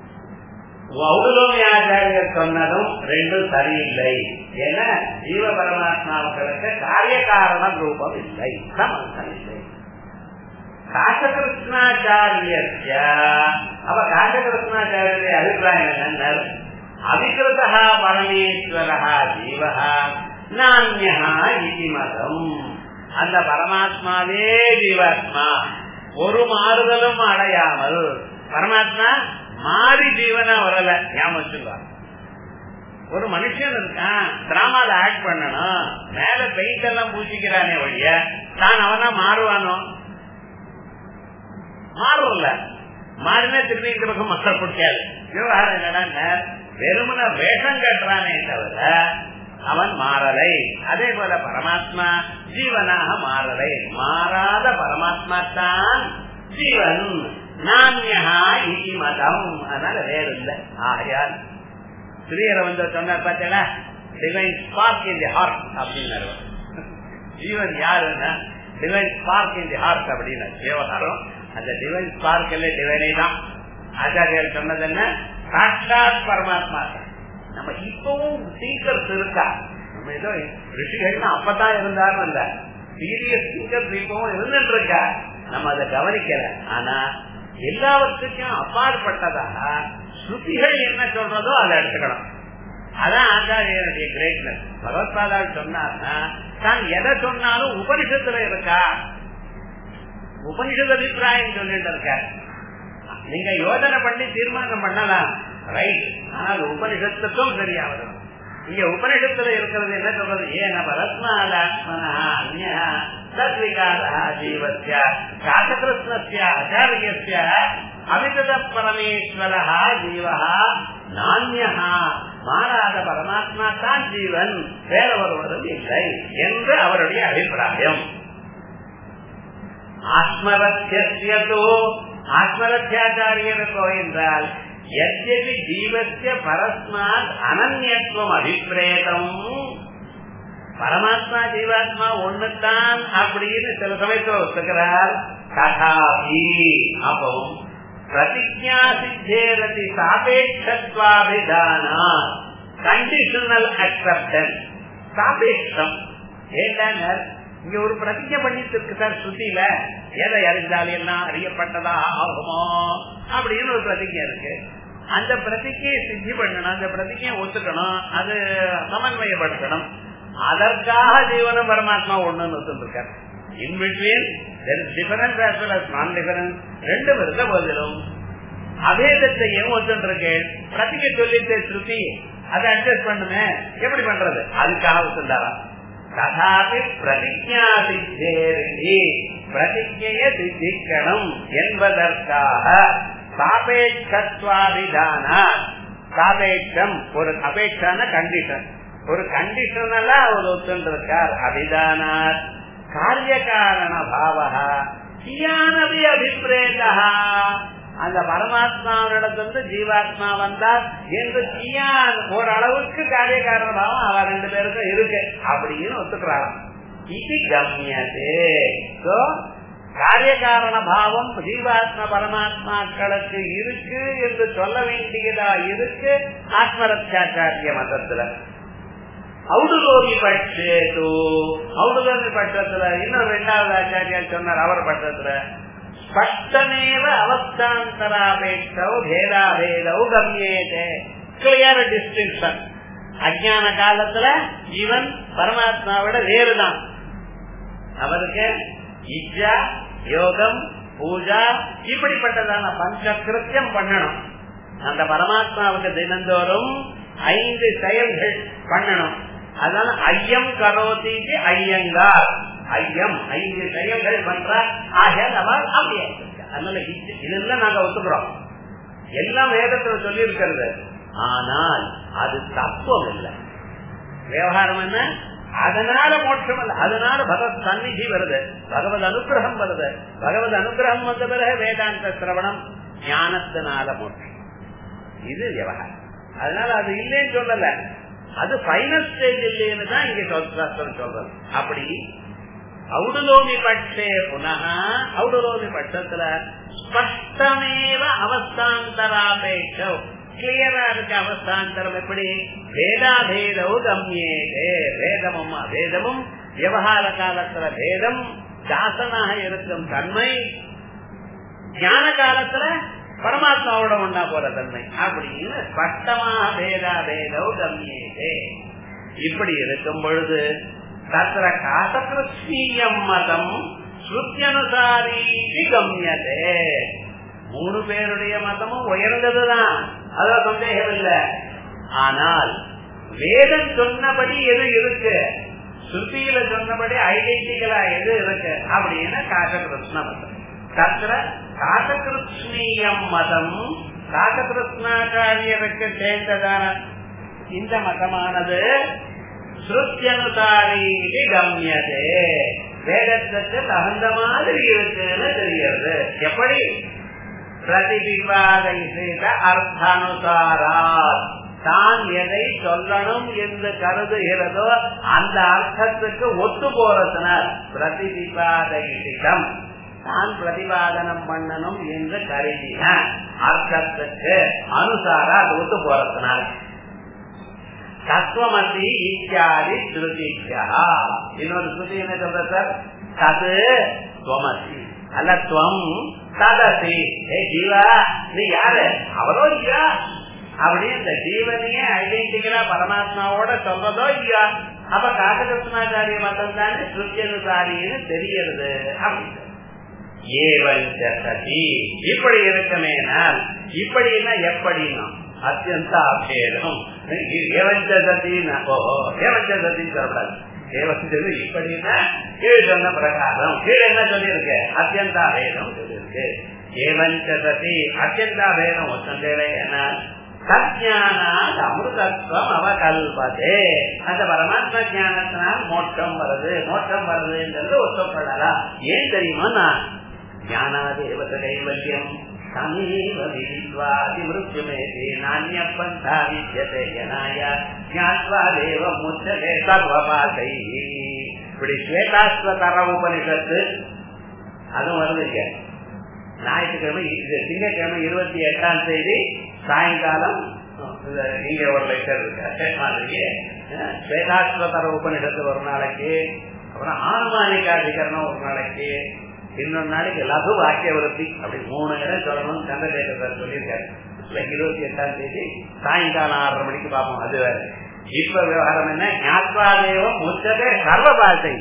ஆச்சாரியர் சொன்னதும் ரெண்டும் சரியில்லை என ஜீவ பரமாத்மாவுக்கு காரியகாரண ரூபம் இல்லை சம்பந்தம் இல்லை காசகிருஷ்ணாச்சாரியர் அவ காசகிருஷ்ணாச்சாரிய அபிப்பிராயம் என்ன அவிகிருதா பரமேஸ்வரா ஜீவா நானியா இது மதம் அந்த பரமாத்மாவே ஜீவாத்மா ஒரு மாறுதலும் அடையாமல் பரமாத்மா மாறி ஜீவனா வரல ஞாபகம் ஒரு மனுஷன் இருக்கான் டிராமால ஆக்ட் பண்ணணும் மேல பெயிண்ட் எல்லாம் பூசிக்கிறானே வழிய நான் அவனா மாறுவானோ மாறல மாறினா திரும்பி இந்த பக்கம் மக்கள் பிடிக்காது விவகாரம் என்னடா வெறுமன வேஷம் கட்டுறானே தவிர அவன் மாறலை அதே போல பரமாத்மா ஜீவனாக மாறலை மாறாத பரமாத்மா தான் ஜீவன் நான்யா இதி மதம் அதனால வேறு இல்லை ஆகையால் ஸ்ரீயரை வந்து சொன்னார் பார்த்தீங்களா divine spark in the heart அப்படின்னாரு ஜீவன் யாருன்னா divine spark in the heart அப்படின்னு விவகாரம் அந்த டிவைன் ஸ்பார்க் இல்ல டிவைனை தான் ஆச்சாரியர் சொன்னது என்ன சாட்சாத் பரமாத்மா நம்ம இப்பவும் சீக்கர்ஸ் இருக்கா நம்ம ஏதோ ரிஷிகள்னா அப்பதான் இருந்தாலும் இல்ல சீரியஸ் சீக்கர்ஸ் இப்பவும் இருந்துட்டு இருக்கா நம்ம அதை கவனிக்கல ஆனா எல்லாவற்றுக்கும் அப்பாற்பட்டதாக ஸ்ருதிகள் என்ன சொல்றதோ அதை எடுத்துக்கணும் அதான் ஆச்சாரியனுடைய கிரேட்னஸ் பகவத்பாதால் சொன்னார்னா தான் எதை சொன்னாலும் உபனிஷத்துல இருக்கா உபனிஷத் அபிப்பிராயம் சொல்லிட்டு இருக்க நீங்க யோஜனை பண்ணி தீர்மானம் பண்ணலாம் ரைட் ஆனால் உபனிஷத்துக்கும் சரியா வரும் இங்க உபனிஷத்துல இருக்கிறது என்ன சொல்றது ஏன பரத்மாலாத்மனா அந்யா தத்விகாரா ஜீவஸ்ய காசகிருஷ்ணஸ்ய ஆச்சாரியஸ்ய அமிதத பரமேஸ்வரா ஜீவா நானியா மாறாத பரமாத்மா தான் ஜீவன் வேற ஒருவரும் இல்லை என்று அவருடைய அபிப்பிராயம் ஆத்மரத்தியோ ஆத்மரத்தியாச்சாரியனுக்கோ என்றால் எத்தபி ஜீவசிய பரஸ்மாத் அனன்யத்துவம் அபிப்பிரேதம் பரமாத்மா ஜீவாத்மா ஒண்ணுதான் அப்படின்னு சில சமயத்தில் ஒத்துக்கிறார் தகாபி அப்போ பிரதிஜா சித்தேரதி சாபேட்சத்வாபிதானா கண்டிஷனல் அக்செப்டன்ஸ் சாபேட்சம் ஏன்னா இங்க ஒரு பிரதிஜை பண்ணிட்டு இருக்கு சார் சுத்தியில எதை அறிந்தால் என்ன அறியப்பட்டதா ஆகுமோ அப்படின்னு ஒரு பிரதிஜை இருக்கு அந்த பிரதிஜையை சித்தி பண்ணணும் அந்த பிரதிஜையை ஒத்துக்கணும் அது சமன்வயப்படுத்தணும் அதற்காக ஜீவனம் பரமாத்மா ஒண்ணுன்னு ஒத்துருக்காரு in between difference as well as நான் டிஃபரன்ஸ் ரெண்டு இருந்த போதிலும் அபேதத்தை ஏன் ஒத்துட்டு இருக்கேன் பிரதிகை சொல்லிட்டு ஸ்ருதி அதை அட்ஜஸ்ட் பண்ணுமே எப்படி பண்றது அதுக்காக ஒத்துண்டாரா ததாபி பிரதிஜா சித்தேரி பிரதிஜைய சித்திக்கணும் என்பதற்காக சாபேட்சத்வாபிதான சாபேட்சம் ஒரு அபேட்சான கண்டிஷன் ஒரு கண்டிஷனலா அவர் ஒத்துருக்கார் அபிதானார் காரிய காரண பாவகா கியானபி அபிப்பிரேதா அந்த பரமாத்மாவிடத்திலிருந்து ஜீவாத்மா வந்தார் என்று கியான் ஓரளவுக்கு காரிய காரண பாவம் அவ ரெண்டு பேருக்கும் இருக்கு அப்படின்னு ஒத்துக்கிறாராம் இது கம்யது காரிய காரண பாவம் ஜீவாத்மா பரமாத்மாக்களுக்கு இருக்கு என்று சொல்ல வேண்டியதா இருக்கு ஆத்மரட்சாச்சாரிய மதத்துல ஔடுலோகி பட்சேது ஔடுலோகி பட்சத்துல இன்னும் ரெண்டாவது ஆச்சாரியா சொன்னார் அவர் பட்சத்துல ஸ்பஷ்டமேவ அவஸ்தாந்தராபேட்சௌ பேதாபேதௌ கம்யேதே கிளியர் டிஸ்டிங்ஷன் அஜான காலத்துல இவன் பரமாத்மாவிட வேறுதான் அவருக்கு இஜா யோகம் பூஜா இப்படிப்பட்டதான பஞ்ச கிருத்தியம் பண்ணணும் அந்த பரமாத்மாவுக்கு தினந்தோறும் ஐந்து செயல்கள் பண்ணணும் அதனால ஐயம் கரோதிக்கு ஐயங்கார் ஐயம் ஐந்து செயல்கள் பண்ற ஆகையால் அவர் அப்படியே அதனால இதெல்லாம் நாங்க ஒத்துக்கிறோம் எல்லாம் வேதத்துல சொல்லி இருக்கிறது ஆனால் அது தத்துவம் இல்லை விவகாரம் என்ன அதனால மோட்சம் அல்ல அதனால பகவத் சந்நிதி வருது பகவத் அனுகிரகம் வருது பகவத் அனுகிரகம் வந்த பிறகு வேதாந்த சிரவணம் ஞானத்தினால மோட்சம் இது விவகாரம் அதனால அது இல்லைன்னு சொல்லல அது பைனல் ஸ்டேஜ் இல்லைன்னு தான் இங்க சாஸ்திரம் சொல்றது அப்படி ஔடுலோமி பட்சே புனக ஔடுலோமி பட்சத்துல ஸ்பஷ்டமேவ அவஸ்தாந்தராபேட்சம் கிளியரா இருக்கு அவஸ்தாந்தரம் எப்படி வேதாபேதவு கம்யேதே வேதமும் வேதமும் விவகார காலத்துல வேதம் தாசனாக இருக்கும் தன்மை ஞான காலத்துல பரமாத்மாவோட ஒன்னா போற தன்மை அப்படின்னு ஸ்பஷ்டமாக பேதா பேதவு கம்யேதே இப்படி இருக்கும் பொழுது தத்திர காசகிருஷ்ணீயம் மதம் ஸ்ருத்தியனுசாரி கம்யதே மூணு பேருடைய மதமும் உயர்ந்ததுதான் அதான் சந்தேகம் இல்லை ஆனால் வேதம் சொன்னபடி எது இருக்கு ஸ்ருதியில சொன்னபடி ஐடென்டிக்கலா எது இருக்கு அப்படின்னு காசகிருஷ்ண மதம் தத்திர காசகிருஷ்ணீயம் மதம் காசகிருஷ்ணாச்சாரியருக்கு சேர்ந்ததான இந்த மதமானது ஸ்ருத்தியனுசாரி கம்யதே வேதத்துக்கு தகுந்த மாதிரி இருக்குன்னு தெரிகிறது எப்படி பிரதிபிவாதை செய்த அர்த்தானுசாரா தான் எதை சொல்லணும் என்று கருதுகிறதோ அந்த அர்த்தத்துக்கு ஒத்து போறதுனால் பிரதிபாதம் தான் பிரதிபாதனம் பண்ணணும் என்று கருதின அர்த்தத்துக்கு அனுசார அது ஒத்து போறதுனால் தத்துவமசி இத்தியாதி ஸ்ருதிக்கா இன்னொரு ஸ்ருதி என்ன சொல்ற சார் தது துவமசி அல்ல துவம் ததசி ஏ ஜீவா நீ யாரு அவரோ இல்லையா அப்படி இந்த ஜீவனையே ஐடென்டிக்கலா பரமாத்மாவோட சொல்றதோ இல்லையா அப்ப காகதத்னாச்சாரிய மதம் தானே சுத்தியனுசாரின்னு தெரிகிறது அப்படின்னு ஏவஞ்சதி இப்படி இருக்குமேனால் இப்படின்னா எப்படின்னா அத்தியந்த அபேதம் ஏவஞ்சதினா ஓஹோ ஏவஞ்சதின்னு சொல்லக்கூடாது ஏவஞ்சது இப்படின்னா கீழ் சொன்ன பிரகாரம் கீழ் என்ன சொல்லியிருக்கு அத்தியந்தாபேதம் சொல்லியிருக்கு ஏவஞ்சதி அத்தியந்தாபேதம் ஒத்தந்தேனா சத்யானாத் அமிர்தத்துவம் அவகல்பதே அந்த பரமாத்ம ஜானத்தினால் மோட்சம் வருது மோட்சம் வருதுன்றது ஒத்தப்படலாம் ஏன் தெரியுமா நான் ஞானாதேவத கைவல்யம் சமீப விதித்வாதி மிருத்யுமேதி நானிய பந்தா வித்யதே ஜனாய ஞாத்வா தேவ முச்சலே சர்வபாதை இப்படி ஸ்வேதாஸ்வதர உபனிஷத்து அதுவும் வருது ஞாயிற்றுக்கிழமை இது திங்கட்கிழமை இருபத்தி எட்டாம் தேதி சாயங்காலம் இங்க ஒரு லெக்சர் இருக்கு மாதிரியே ஸ்வேதாஸ்வதர உபனிஷத்து ஒரு நாளைக்கு அப்புறம் ஆனுமானிகாதிகரணம் ஒரு நாளைக்கு இன்னொரு நாளைக்கு லகு வாக்கிய விருத்தி அப்படி மூணு இடம் சொல்லணும் சந்திரசேகர் சொல்லியிருக்காரு இருபத்தி எட்டாம் தேதி சாயங்காலம் ஆறரை மணிக்கு பார்ப்போம் அது வேற இப்ப விவகாரம் என்ன ஞாத்வாதேவம் முச்சதே சர்வபாசை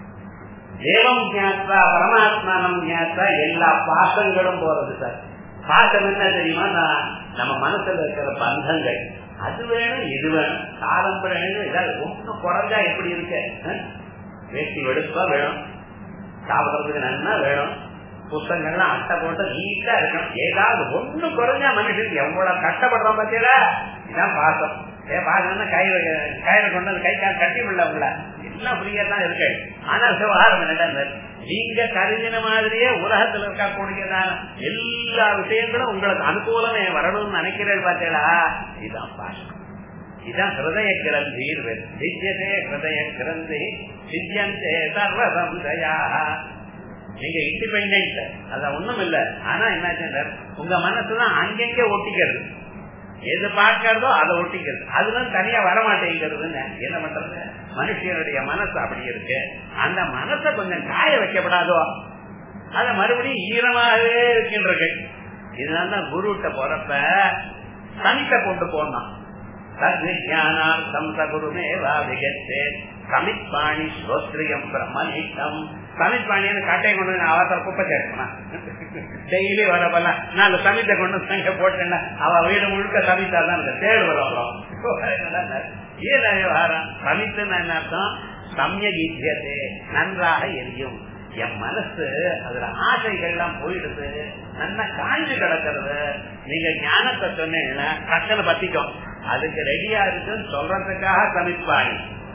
தேவம் ஞாத்வா பரமாத்மானம் ஞாத்வா எல்லா பாசங்களும் போறது சார் பாசம் என்ன தெரியுமா நம்ம மனசுல இருக்கிற பந்தங்கள் அது வேணும் இது வேணும் காலம் வேணும் ஏதாவது ஒண்ணு குறைஞ்சா எப்படி இருக்க வேஷ்டி வெடுப்பா வேணும் சாப்பிடறதுக்கு நன்னா வேணும் புத்தகங்கள்லாம் அட்டை போட்டு நீட்டா இருக்கணும் ஏதாவது ஒண்ணு குறைஞ்சா மனுஷனுக்கு எவ்வளவு கஷ்டப்படுறோம் பார்த்தீங்களா இதான் பாசம் ஏ பாசம்னா கை கையில கொண்டு வந்து கை கால் கட்டி விடல உங்களை எல்லாம் ஃப்ரீயா தான் இருக்கு ஆனா விவகாரம் என்ன நீங்க கருதின மாதிரியே உலகத்துல இருக்கக்கூடியதான எல்லா விஷயங்களும் உங்களுக்கு அனுகூலமே வரணும்னு நினைக்கிறேன் பார்த்தீங்களா இதுதான் பாசம் இதான் ஹிருதய கிரந்தீர் வித்தியதே ஹிருதய கிரந்தி சித்தியந்தே சர்வ சமுதயா நீங்க இண்டிபெண்ட் அத ஒண்ணும் இல்ல ஆனா என்ன உங்க மனசுதான் அங்கங்க ஒட்டிக்கிறது எது பார்க்கறதோ அதை ஒட்டிக்கிறது அதுதான் தனியா வரமாட்டேங்கிறதுன்னு என்ன பண்றது மனுஷனுடைய மனசு அப்படி இருக்கு அந்த மனசை கொஞ்சம் காய வைக்கப்படாதோ அத மறுபடியும் ஈரமாகவே இருக்கின்றது இதனால்தான் குருட்ட போறப்ப சனித்த கொண்டு போனான் தத்விஜானார்த்தம் சகுருமேவா விகத்தே சமித்பாணி ஸ்ரோத்ரியம் பிரம்மனிஷ்டம் சமித்பாணின்னு கட்டையை கொண்டு வந்து அவசர குப்பை சேர்க்கணும் டெய்லி வரப்பல நாலு சமித்தை கொண்டு சங்க போட்டேன்னா அவ வீடு முழுக்க சமித்தா தான் இருக்கு தேடு வரும் ஏன் விவகாரம் சமித்துன்னு என்ன அர்த்தம் சமயகீத்தியதே நன்றாக எரியும் என் மனசு அதுல ஆசைகள்லாம் போயிடுது நல்லா காய்ஞ்சு கிடக்கிறது நீங்க ஞானத்தை சொன்னீங்கன்னா டக்குன்னு பத்திக்கும் அதுக்கு ரெடியா இருக்குன்னு சொல்றதுக்காக சமிப்பாடி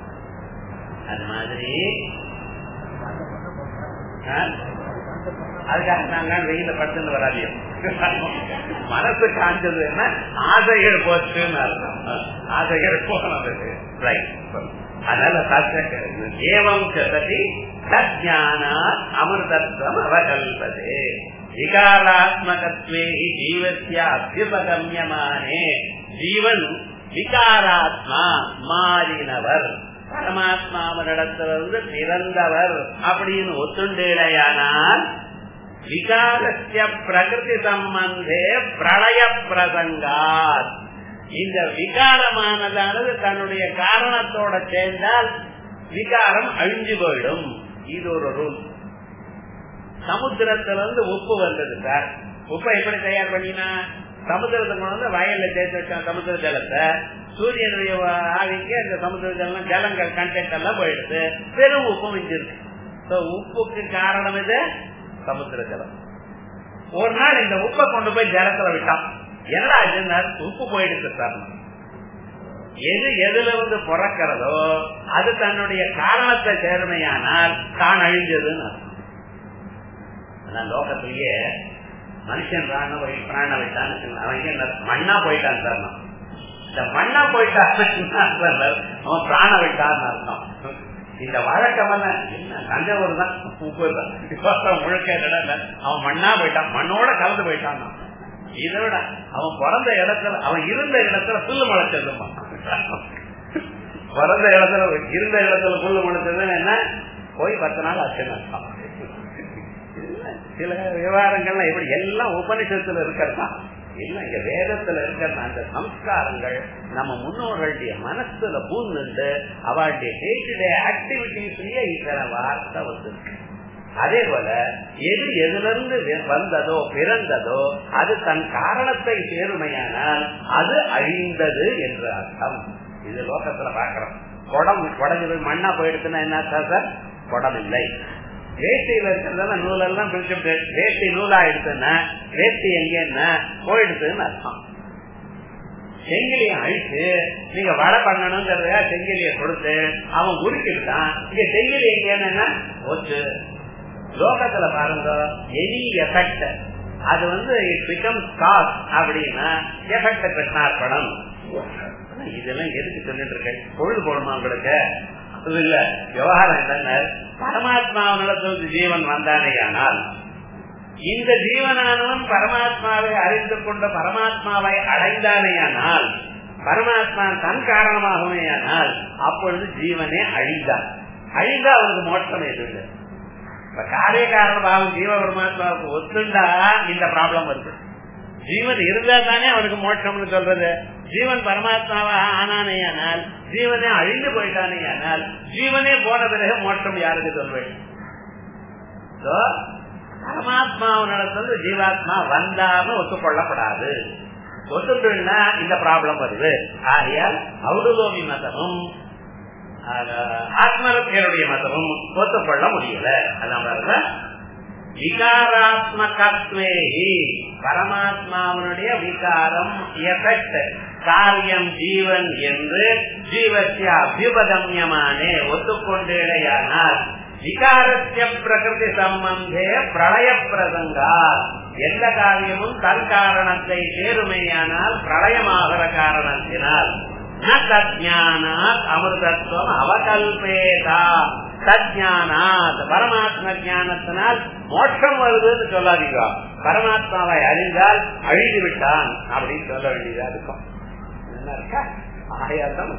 அது மாதிரி அதுக்காக நாங்க வெயில படுத்துன்னு வராதியோ மனசு காஞ்சதுன்னா ஆசைகள் போச்சுன்னு அர்த்தம் ஆசைகள் போனது அதனால ஏவம் சதி தஜானா அமிர்தத்வம் அவகல்பதே விகாராத்மகத்வே ஜீவசிய அபியுபகமியமானே ஜீவன் விகாராத்மா மாறினவர் பரமாத்மாவனிடத்திலிருந்து பிறந்தவர் அப்படின்னு ஒத்துண்டேடையானால் விகாரஸ்ய பிரகிருதி சம்பந்தே பிரளய பிரசங்காத் இந்த விகாரமானதானது தன்னுடைய காரணத்தோட சேர்ந்தால் விகாரம் அழிஞ்சு போயிடும் இது ஒரு ரூல் சமுத்திரத்திலிருந்து உப்பு வந்தது சார் உப்பை எப்படி தயார் பண்ணினா சமுத்திரத்தை கொண்டு வந்து வயல்ல சேர்த்து வச்சான் சமுத்திர ஜலத்தை சூரியனுடைய ஆவிக்கு அந்த சமுத்திர ஜலம் ஜலங்கள் கண்டென்ட் எல்லாம் போயிடுது வெறும் உப்பு மிஞ்சிருக்கு உப்புக்கு காரணம் இது சமுத்திர ஜலம் ஒரு நாள் இந்த உப்பை கொண்டு போய் ஜலத்துல விட்டான் என்ன உப்பு போயிடுச்சு சார் எது எதுல வந்து பிறக்கிறதோ அது தன்னுடைய காரணத்தை சேர்மையானால் தான் அழிஞ்சதுன்னு அர்த்தம் லோகத்திலேயே மனுஷன் பிராண பிராண விட்டான்னு அவன் மண்ணா போயிட்டான் சார் இந்த மண்ணா போயிட்டான் அவன் பிராண விட்டான்னு அர்த்தம் இந்த வழக்கம் என்ன தஞ்சாவூர் தான் முப்பது தான் முழுக்க கடல அவன் மண்ணா போயிட்டான் மண்ணோட கலந்து போயிட்டான் இதோட அவன் பிறந்த இடத்துல அவன் இருந்த இடத்துல புல்லு முளைச்சதுமா பிறந்த இடத்துல இருந்த இடத்துல புல்லு முளைச்சதுன்னு என்ன போய் பத்து நாள் ஆச்சுன்னு சில விவகாரங்கள்லாம் எப்படி எல்லாம் உபனிஷத்துல இருக்கிறதா இல்ல இங்க வேதத்துல இருக்கிற அந்த சம்ஸ்காரங்கள் நம்ம முன்னோர்களுடைய மனசுல பூந்துட்டு அவளுடைய டே டு டே ஆக்டிவிட்டிஸ்லயே இருக்கிற வார்த்தை வந்திருக்கு அதே போல எது எதுல இருந்து வந்ததோ பிறந்ததோ அது தன் காரணத்தை சேருமையானால் அது அழிந்தது என்று அர்த்தம் இது லோகத்துல பாக்குறோம் குடம் குடஞ்சது மண்ணா போயிடுச்சுன்னா என்ன சார் குடம் இல்லை வேஷ்டியில இருக்கிறதெல்லாம் நூலெல்லாம் பிரிச்சு வேஷ்டி நூலா எடுத்துன்னா வேஷ்டி எங்கன்னா போயிடுதுன்னு அர்த்தம் செங்கிலிய அழிச்சு நீங்க வடை பண்ணணுங்கிறத செங்கிலிய கொடுத்து அவன் உருக்கிட்டான் இங்க செங்கிலி எங்கன்னா போச்சு லோகத்துல பாருங்க எனி எஃபெக்ட் அது வந்து இட் பிகம் காஸ் அப்படின்னா எஃபெக்ட் கிருஷ்ணார்ப்பணம் இதெல்லாம் எதுக்கு சொல்லிட்டு இருக்கேன் பொழுது போடுமா உங்களுக்கு இல்ல விவகாரம் என்ன பரமாத்மாவினிடத்திலிருந்து ஜீவன் வந்தானேயானால் இந்த ஜீவனானவன் பரமாத்மாவை அறிந்து கொண்ட பரமாத்மாவை அடைந்தானேயானால் பரமாத்மா தன் காரணமாகவேயானால் அப்பொழுது ஜீவனே அழிந்தான் அழிந்தா அவனுக்கு மோட்சம் எதுவும் இல்லை இப்ப காரிய காரணமாகும் ஜீவ பரமாத்மாவுக்கு ஒத்துண்டா இந்த ப்ராப்ளம் வருது ஜீவன் இருந்தா தானே அவனுக்கு மோட்சம்னு சொல்றது ஜீவன் பரமாத்மாவா ஆனானேயானால் ஜீவனே அழிந்து போயிட்டானேயானால் ஜீவனே போன பிறகு மோட்சம் யாருக்கு சொல்வேன் பரமாத்மாவினிடத்துல ஜீவாத்மா வந்தாம ஒத்துக்கொள்ளப்படாது ஒத்துக்கொள்ளா இந்த ப்ராப்ளம் வருது ஆகையால் அவுடுலோமி மதமும் ஆத்மரத்தியருடைய மதமும் ஒத்துக்கொள்ள முடியல அதான் விகாராத்மகத்வேஹி பரமாத்மாவனுடைய விகாரம் எஃபெக்ட் காரியம் ஜீவன் என்று ஜீவசிய அபியுபகமியமானே ஒத்துக்கொண்டேடையானால் விகாரத்திய பிரகிருதி சம்பந்தே பிரளய பிரசங்கா எந்த காரியமும் தன் காரணத்தை சேருமையானால் பிரளயமாகிற காரணத்தினால் தஜானாத் அமிர்தத்துவம் அவகல்பேதா தஜானாத் பரமாத்ம ஜானத்தினால் மோட்சம் வருதுன்னு சொல்லாதீங்க பரமாத்மாவை அறிந்தால் அழிந்து விட்டான் அப்படின்னு சொல்ல வேண்டியதா இருக்கும் என்ன இருக்கா ஆயாதான்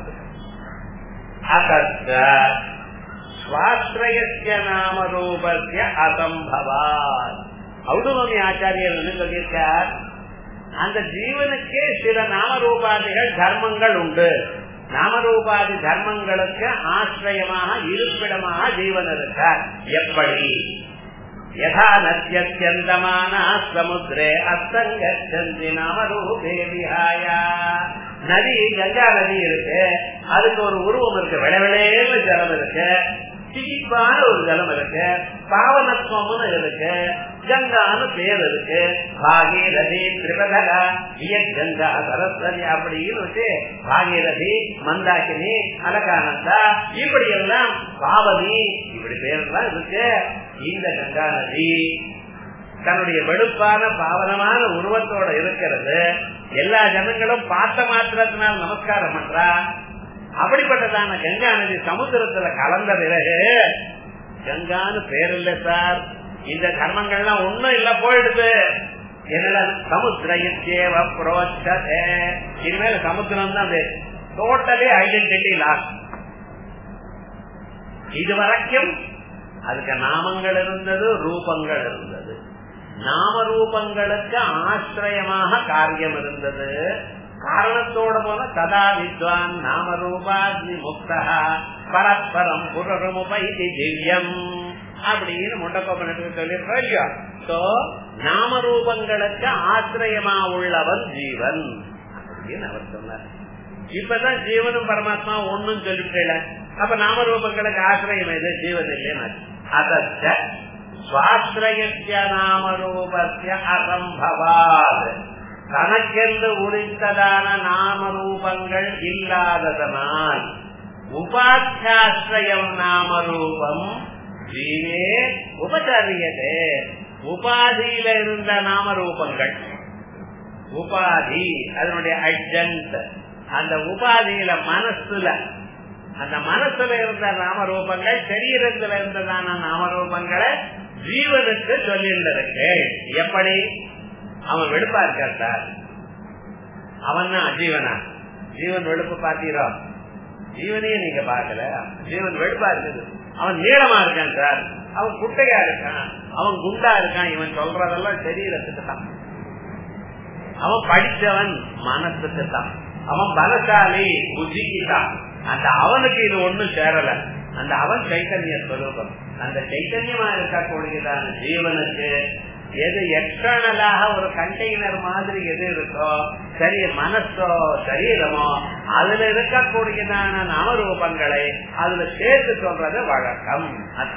அசத்த சுவாசிரயசிய நாம ரூபசிய அசம்பவாத் அவுடுமமி ஆச்சாரியர் என்ன சொல்லியிருக்கார் அந்த ஜீவனுக்கே சில நாமரூபாதிகள் தர்மங்கள் உண்டு நாமரூபாதி தர்மங்களுக்கு ஆசிரியமாக இருப்பிடமாக ஜீவன் இருக்கார் எப்படி யதா நத்தியந்தமான சமுத்திரே அஸ்தங்கி நாமரூபே விஹாயா நதி கங்கா நதி இருக்கு அதுக்கு ஒரு உருவம் இருக்கு விளவிளேன்னு ஜலம் இருக்கு திகிப்பான ஒரு ஜலம் இருக்கு பாவனத்துவம்னு இருக்கு கங்கான்னு பேர் இருக்கு பாகீரதி திரிபதலா கங்கா சரஸ்வதி அப்படின்னு வச்சு பாகீரதி மந்தாக்கினி அலகானந்தா இப்படி எல்லாம் பாவனி இப்படி பேரெல்லாம் இருக்கு இந்த கங்கா நதி தன்னுடைய வெளுப்பான பாவனமான உருவத்தோட இருக்கிறது எல்லா ஜனங்களும் பார்த்த மாத்திரத்தினால் நமஸ்காரம் பண்றா அப்படிப்பட்டதான கங்கா நதி சமுத்திரத்துல கலந்த பிறகு கங்கான்னு பேர் இல்ல சார் இந்த கர்மங்கள்லாம் ஒண்ணும் இல்ல போயிடுது என்னடா சமுத்திரேவ புரோச்சதே இனிமேல் சமுத்திரம் தான் டோட்டலி ஐடென்டிட்டி லாஸ் இதுவரைக்கும் அதுக்கு நாமங்கள் இருந்தது ரூபங்கள் இருந்தது நாம ரூபங்களுக்கு ஆசிரியமாக காரியம் இருந்தது காரணத்தோட போல சதா வித்வான் நாம ரூபாதி முக்தா பரஸ்பரம் புரமுபைதி திவ்யம் அப்படின்னு முண்டக்கோப்பனுக்கு சொல்லியிருக்கோம் இல்லையா சோ நாம ரூபங்களுக்கு ஆசிரியமா உள்ளவன் ஜீவன் அப்படின்னு அவர் சொன்னார் இப்பதான் ஜீவனும் பரமாத்மா ஒன்னும் சொல்லிவிட்டேன் அப்ப நாம ரூபங்களுக்கு ஆசிரியம் எது ஜீவன் இல்லைன்னு அதற்க சுவாசிரயத்திய நாம ரூபத்திய அசம்பவாத் தனக்கென்று உரித்ததான நாம ரூபங்கள் இல்லாததனால் உபாத்தியாசிரியம் நாம ரூபம் ஜீவே உபச்சரியதே உபாதியில இருந்த நாம ரூபங்கள் உபாதி அதனுடைய அட்ஜன்ட் அந்த உபாதியில மனசுல அந்த மனசுல இருந்த நாமரூபங்கள் சரீரத்துல இருந்ததான நாமரூபங்களை ஜீவனுக்கு சொல்லியிருந்திருக்கு எப்படி அவன் வெளுப்பா இருக்கார் சார் அவன் தான் அஜீவனா ஜீவன் வெளுப்பு பாத்தீரோ ஜீவனையும் நீங்க பாக்கல ஜீவன் வெளுப்பா இருக்குது அவன் நீளமா இருக்கான் சார் அவன் குட்டையா இருக்கான் அவன் குண்டா இருக்கான் இவன் சொல்றதெல்லாம் சரீரத்துக்கு தான் அவன் படிச்சவன் மனசுக்கு தான் அவன் பலசாலி புத்திக்கு தான் அந்த அவனுக்கு இது ஒண்ணும் சேரல அந்த அவன் சைத்தன்ய ஸ்வரூபம் அந்த சைத்தன்யமா இருக்கக்கூடியதான ஜீவனுக்கு எது எக்ஸ்டர்னலாக ஒரு கண்டெய்னர் மாதிரி எது இருக்கோ சரி மனசோ சரீரமோ அதுல இருக்கக்கூடியதான நாமரூபங்களை அதுல சேர்த்து சொல்றது வழக்கம்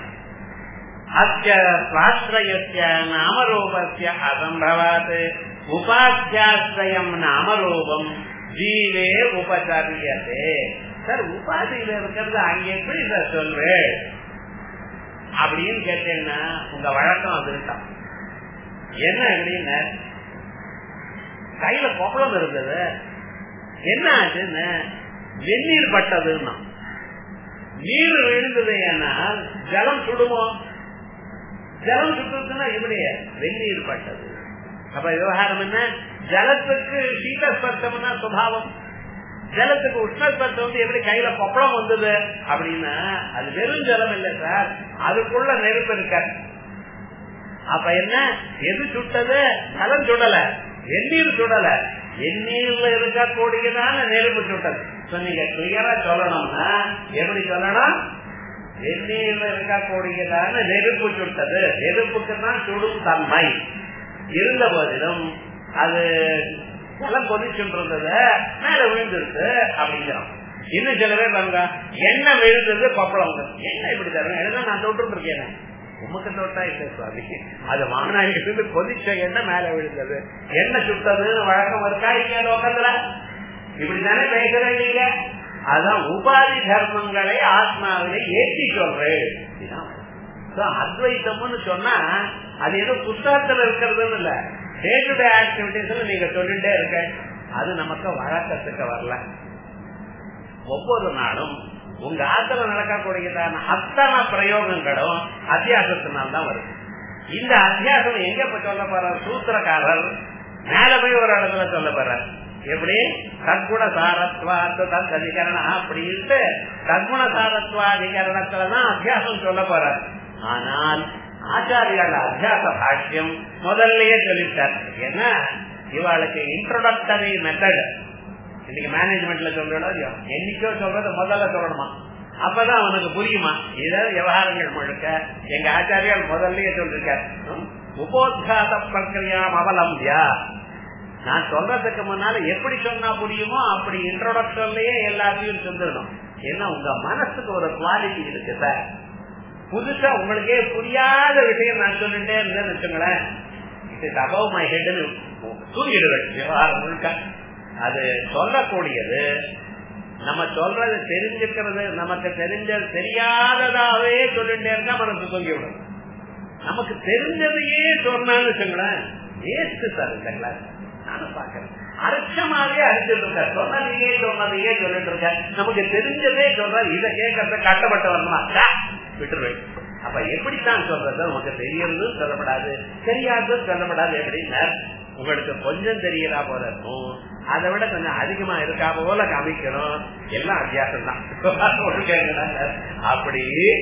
அஸ்ய நாமரூபஸ்ய அசம்பவாத் உபாத்தியாசிரயம் நாமரூபம் ஜீவே உபச்சரியதே சார் உபாதியில இருக்கிறது அங்க எப்படி சார் சொல்றேன் அப்படின்னு கேட்டேன்னா உங்க வழக்கம் அது இருக்கா என்ன அப்படின்னு கையில கொப்பளம் இருந்தது என்ன ஆச்சுன்னு வெந்நீர் பட்டதுன்னா நீர் விழுந்தது ஏன்னா ஜலம் சுடுமோ ஜலம் சுட்டுறதுன்னா எப்படி வெந்நீர் பட்டது அப்ப விவகாரம் என்ன ஜலத்துக்கு சீதஸ்பர்த்தம்னா சுபாவம் ஜலத்துக்கு உஷ்ணஸ்பர்த்தம் வந்து எப்படி கையில கொப்பளம் வந்தது அப்படின்னா அது வெறும் ஜலம் இல்ல சார் அதுக்குள்ள நெருப்பு இருக்க அப்ப என்ன எது சுட்டது ஜலம் சுடல வெந்நீர் சுடல வெந்நீர்ல இருக்கக்கூடியதான நெருப்பு சுட்டது நீங்க கிளியரா சொல்லணும்னா எப்படி சொல்லணும் வெந்நீர்ல இருக்கக்கூடியதான நெருப்பு சுட்டது நெருப்புக்கு தான் சுடும் தன்மை இருந்த போதிலும் அது ஜலம் கொதிச்சுன்றது மேல விழுந்துருக்கு அப்படிங்கிறோம் இன்னும் சில பேர் பாருங்க எண்ணெய் விழுந்தது கொப்பளம் என்ன இப்படி தருவேன் என்ன நான் தொட்டு இருக்கேன் உமக்கு தொட்டா இல்லை சுவாமி அது வாங்கிட்டு கொதிச்ச எண்ணெய் மேல விழுந்தது எண்ணெய் சுட்டது வழக்கம் இருக்கா இங்க லோகத்துல இப்படித்தானே பேசுறேன் நீங்க அதான் உபாதி தர்மங்களை ஆத்மாவில ஏற்றி சொல்றேன் அத்வைத்தம்னு சொன்னா அது ஏதோ புத்தகத்துல இருக்கிறதுன்னு இல்ல டே டு டே ஆக்டிவிட்டிஸ்ல நீங்க சொல்லிட்டே இருக்க அது நமக்கு வழக்கத்துக்கு வரல ஒவ்வொரு நாளும் உங்க ஆத்துல நடக்கக்கூடியதான அத்தனை பிரயோகங்களும் அத்தியாசத்தினால்தான் வருது இந்த அத்தியாசம் எங்க போய் சொல்ல போற சூத்திரக்காரர் மேல போய் ஒரு இடத்துல சொல்ல போறார் எப்படி சத்குண சாரத்வாத்து தத் அதிகரணம் அப்படின்ட்டு சத்குண சாரத்வாதிகரணத்துலதான் அத்தியாசம் சொல்ல போறார் ஆனால் ஆச்சாரியால அத்தியாச பாஷ்யம் முதல்லயே சொல்லிட்டார் ஏன்னா இவாளுக்கு இன்ட்ரோடக்டரி மெத்தட் இன்னைக்கு மேனேஜ்மெண்ட்ல சொல்றோம் என்னைக்கோ சொல்றது முதல்ல சொல்லணுமா அப்பதான் அவனுக்கு புரியுமா இதாவது விவகாரங்கள் முழுக்க எங்க ஆச்சாரியால் முதல்லயே சொல்லிருக்கார் உபோத்காத பிரக்கிரியாம் அவலம்பியா நான் சொல்றதுக்கு முன்னால எப்படி சொன்னா புரியுமோ அப்படி இன்ட்ரோடக்ஷன்லயே எல்லாத்தையும் சொல்லிடணும் ஏன்னா உங்க மனசுக்கு ஒரு குவாலிட்டி இருக்கு சார் புதுசா உங்களுக்கே புரியாத விஷயம் நான் சொல்லிட்டே இருந்தேன்னு வச்சுங்களேன் இது அபவ் மை ஹெட்னு தூங்கிடுவேன் விவகாரம் முழுக்க அது சொல்லக்கூடியது நம்ம சொல்றது தெரிஞ்சுக்கிறது நமக்கு தெரிஞ்ச தெரியாததாவே சொல்லிட்டே இருக்கா மனசு தூங்கி விடும் நமக்கு தெரிஞ்சதையே சொன்னான்னு வச்சுங்களேன் வேஸ்ட் சார் இந்த கிளாஸ் நானும் பாக்கிறேன் அரைச்சமாவே அறிஞ்சிட்டு இருக்க சொன்னதையே சொன்னதையே சொல்லிட்டு இருக்க நமக்கு தெரிஞ்சதே சொல்ற இதை கேட்கறத கட்டப்பட்ட வரணுமா விட்டுருவேன் அப்ப எப்படித்தான் சொல்றது நமக்கு தெரியறது சொல்லப்படாது தெரியாது சொல்லப்படாது எப்படின்னா உங்களுக்கு கொஞ்சம் தெரியறா போல இருக்கும் அதை விட கொஞ்சம் அதிகமா இருக்கா போல காமிக்கணும் எல்லாம் அத்தியாசம் தான் அப்படி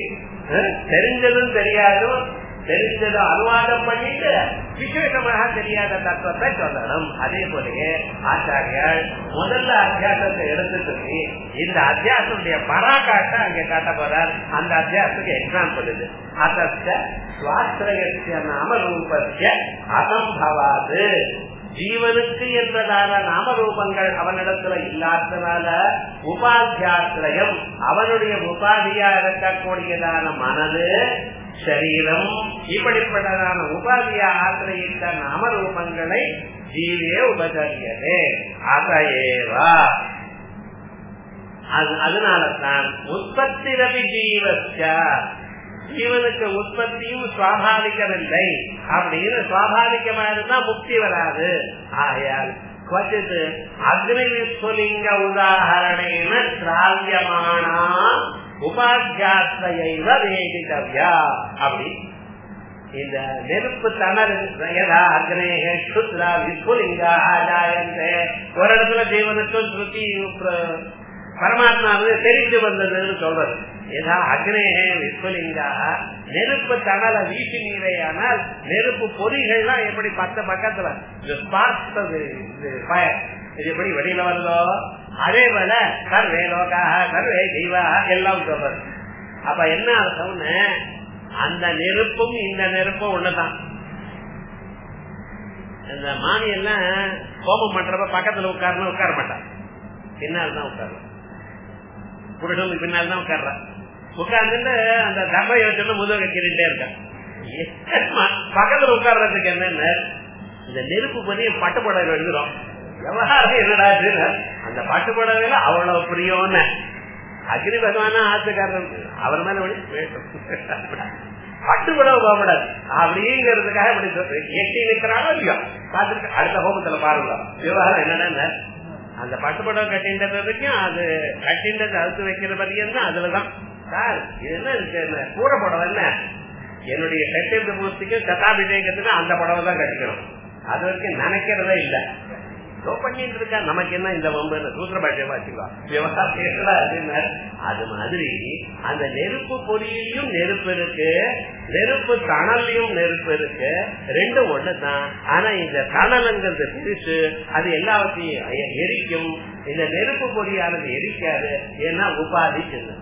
தெரிஞ்சதும் தெரியாதும் தெரிஞ்சதை அனுவாதம் பண்ணிட்டு விசேஷமாக தெரியாத தத்துவத்தை சொல்லணும் அதே போலயே ஆச்சாரியால் முதல்ல அத்தியாசத்தை எடுத்து சொல்லி இந்த அத்தியாசனுடைய பராகாட்டை அங்க காட்ட போறார் அந்த அத்தியாசத்துக்கு எக்ஸாம்பிள் இது அதற்க சுவாசிரயசிய நாமரூபத்திய அசம்பவாது ஜீவனுக்கு என்பதான நாமரூபங்கள் அவனிடத்துல இல்லாதனால உபாத்தியாசிரயம் அவனுடைய உபாதியா இருக்கக்கூடியதான மனது சரீரம் இப்படிப்பட்டதான உபாதியா ஆசிரியத்த நாமரூபங்களை ஜீவியே உபசரியதே அதையேவா அதனாலதான் உற்பத்தி ரவி ஜீவச்ச ஜீவனுக்கு உற்பத்தியும் சுவாபாவிகமில்லை அப்படின்னு சுவாபாவிகமா இருந்தா முக்தி வராது ஆகையால் क्वचित् अग्निविस्फुलिङ्ग उदाहरणेन श्राव्यमाणा உபாத்தியாஸ்தையைவ வேதித்தவ்யா அப்படி இந்த நெருப்பு தணல் யதா அக்னேக சுத்ரா விஸ்புலிங்கா ஜாயந்தே ஒரு இடத்துல ஜீவனுக்கும் ஸ்ருதி பரமாத்மாவது தெரிந்து வந்ததுன்னு சொல்றது ஏதா அக்னேக விஸ்வலிங்கா நெருப்பு தணல வீட்டு நீரையானால் நெருப்பு பொறிகள்லாம் எப்படி பத்த பக்கத்துல பயர் இது எப்படி வெளியில வருதோ அதே போல சர்வே லோகாக சர்வே தெய்வா எல்லாம் சொல்றது அப்ப என்ன அர்த்தம்னு அந்த நெருப்பும் இந்த நெருப்பும் ஒண்ணுதான் இந்த மாமி எல்லாம் கோபம் பண்றப்ப பக்கத்துல உட்காரணும் உட்கார மாட்டான் பின்னால் தான் உட்காருவான் புருஷனுக்கு பின்னால் தான் உட்கார்றான் உட்கார்ந்து அந்த தர்ம யோசனை முதல் வைக்கிட்டே இருக்கான் பக்கத்துல உட்கார்றதுக்கு என்னன்னு இந்த நெருப்பு பண்ணி பட்டுப்படவை எழுதுறோம் விவகாரம் என்னடா அந்த பட்டுப்படவையில அவ்வளவு பிரியம்னு அக்னி பகவானா ஆத்துக்காரன் அவர் மேல பட்டுப்படவை போகக்கூடாது அப்படிங்கிறதுக்காக இப்படி சொல்ற எட்டி நிற்கிறாரோ இல்லையோ பார்த்துட்டு அடுத்த ஹோமத்துல பாருங்க விவகாரம் என்னன்னா அந்த பட்டுப்படம் கட்டின்றதுக்கும் அது கட்டின்றது அழுத்து வைக்கிற பத்தியம் தான் அதுலதான் சார் இது என்ன கூற படம் என்ன என்னுடைய சட்டிந்த பூர்த்திக்கும் சதாபிஷேகத்துக்கும் அந்த படவை தான் கட்டிக்கணும் அது வரைக்கும் நினைக்கிறதே இல்லை பண்ணிட்டு இருக்கா நமக்கு என்ன இந்த வம்பு சூத்திர பாட்டியமா வச்சுக்கலாம் விவசாயம் அது மாதிரி அந்த நெருப்பு பொறியிலையும் நெருப்பு இருக்கு நெருப்பு தணல்லையும் நெருப்பு இருக்கு ரெண்டும் ஒண்ணுதான் ஆனா இந்த தணலுங்கிறது பிரிச்சு அது எல்லாவற்றையும் எரிக்கும் இந்த நெருப்பு பொறியானது எரிக்காது ஏன்னா உபாதி சின்ன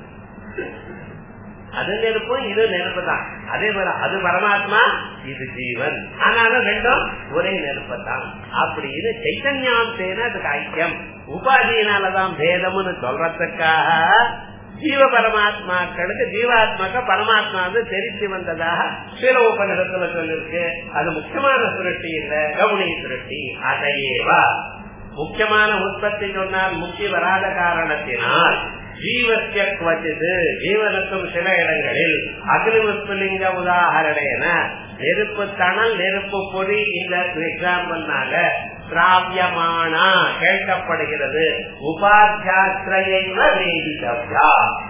அது நெருப்பும் இது நெருப்பு தான் அதே போல அது பரமாத்மா இது ஜீவன் ஆனாலும் ரெண்டும் ஒரே நெருப்பு தான் அப்படின்னு சைத்தன்யம் சேன அதுக்கு ஐக்கியம் உபாதியினாலதான் பேதம்னு சொல்றதுக்காக ஜீவ பரமாத்மாக்களுக்கு ஜீவாத்மாக்க பரமாத்மா தெரிந்து வந்ததாக சில உபநிடத்துல சொல்லிருக்கு அது முக்கியமான சுருட்டி இல்ல கவுனி சுருட்டி அதையேவா முக்கியமான உற்பத்தி சொன்னால் முக்கிய வராத காரணத்தினால் ஜீவத்திய குவச்சது ஜீவனுக்கும் சில இடங்களில் அக்னிமுஸ்லிங்க உதாகரணேன நெருப்பு தணல் நெருப்பு பொறி இந்த எக்ஸாம்பிள்னால திராவியமானா கேட்கப்படுகிறது உபாத்தியாசிரையில வேதித்தவ்யா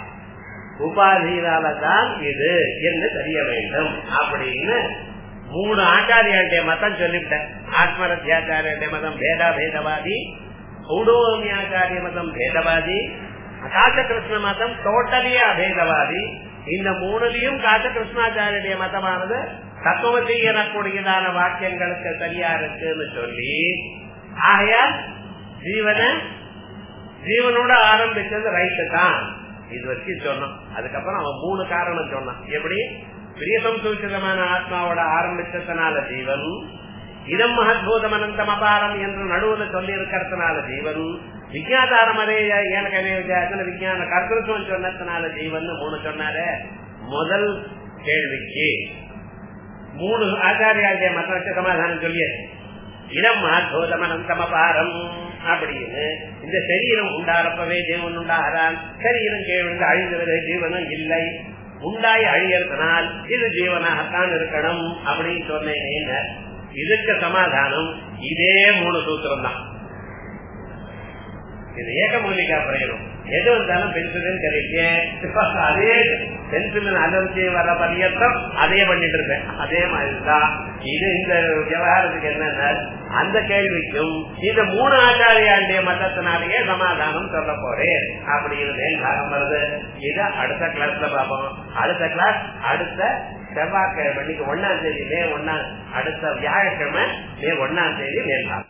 உபாதியினால தான் இது என்று தெரிய வேண்டும் அப்படின்னு மூணு ஆச்சாரியாண்டிய மதம் சொல்லிவிட்டேன் ஆத்மரத்தியாச்சாரிய மதம் பேதா பேதவாதி பௌடோமியாச்சாரிய மதம் பேதவாதி காச கிருஷ்ண மதம் டோட்டலி அபேதவாதி இந்த மூணுலையும் காச கிருஷ்ணாச்சாரிய மதமானது தத்துவத்தை எனக்கூடியதான வாக்கியங்களுக்கு சரியா இருக்குன்னு சொல்லி ஆகையால் ஜீவன ஜீவனோட ஆரம்பிச்சது ரைட்டு தான் இது வரைக்கும் சொன்னோம் அதுக்கப்புறம் அவன் மூணு காரணம் சொன்னான் எப்படி பிரியசம் சூச்சிதமான ஆத்மாவோட ஆரம்பிச்சதுனால ஜீவன் இதம் மகத்பூதம் அனந்தம் அபாரம் என்று நடுவுல சொல்லி இருக்கிறதுனால ஜீவன் விஜயாதாரம் அதே எனக்கு விஜயான கர்த்தத்துவம் சொன்னதுனால ஜீவன் மூணு சொன்னாரு முதல் கேள்விக்கு மூணு ஆச்சாரியாண்டிய மத்த சமாதானம் சொல்லிய இடம் மகத்பூதம் அனந்தம் அபாரம் அப்படின்னு இந்த சரீரம் உண்டாரப்பவே ஜீவன் உண்டாகிறான் சரீரம் கேள்வி அழிந்தவரே ஜீவனும் இல்லை உண்டாய் அழியறதுனால் இது ஜீவனாகத்தான் இருக்கணும் அப்படின்னு சொன்னேன் இதுக்கு சமாதானம் இதே மூணு சூத்திரம் தான் இது ஏகமூலிகா பிரயோகம் எது வந்தாலும் பென்சிலின் கிடைக்கும் அதே பென்சிலின் அலர்ஜி வர பரியத்தம் அதே பண்ணிட்டு இருக்கேன் அதே மாதிரிதான் இது இந்த விவகாரத்துக்கு என்னன்னா அந்த கேள்விக்கும் இந்த மூணு ஆச்சாரியாண்டிய மதத்தினாலேயே சமாதானம் சொல்ல போறேன் அப்படின்னு மேல்பாகம் வருது இத அடுத்த கிளாஸ்ல பார்ப்போம் அடுத்த கிளாஸ் அடுத்த செவ்வாய்க்கிழமை இன்னைக்கு ஒன்னாம் தேதி மே ஒன்னாம் அடுத்த வியாழக்கிழமை மே ஒன்னாம் தேதி மேல்பாகம்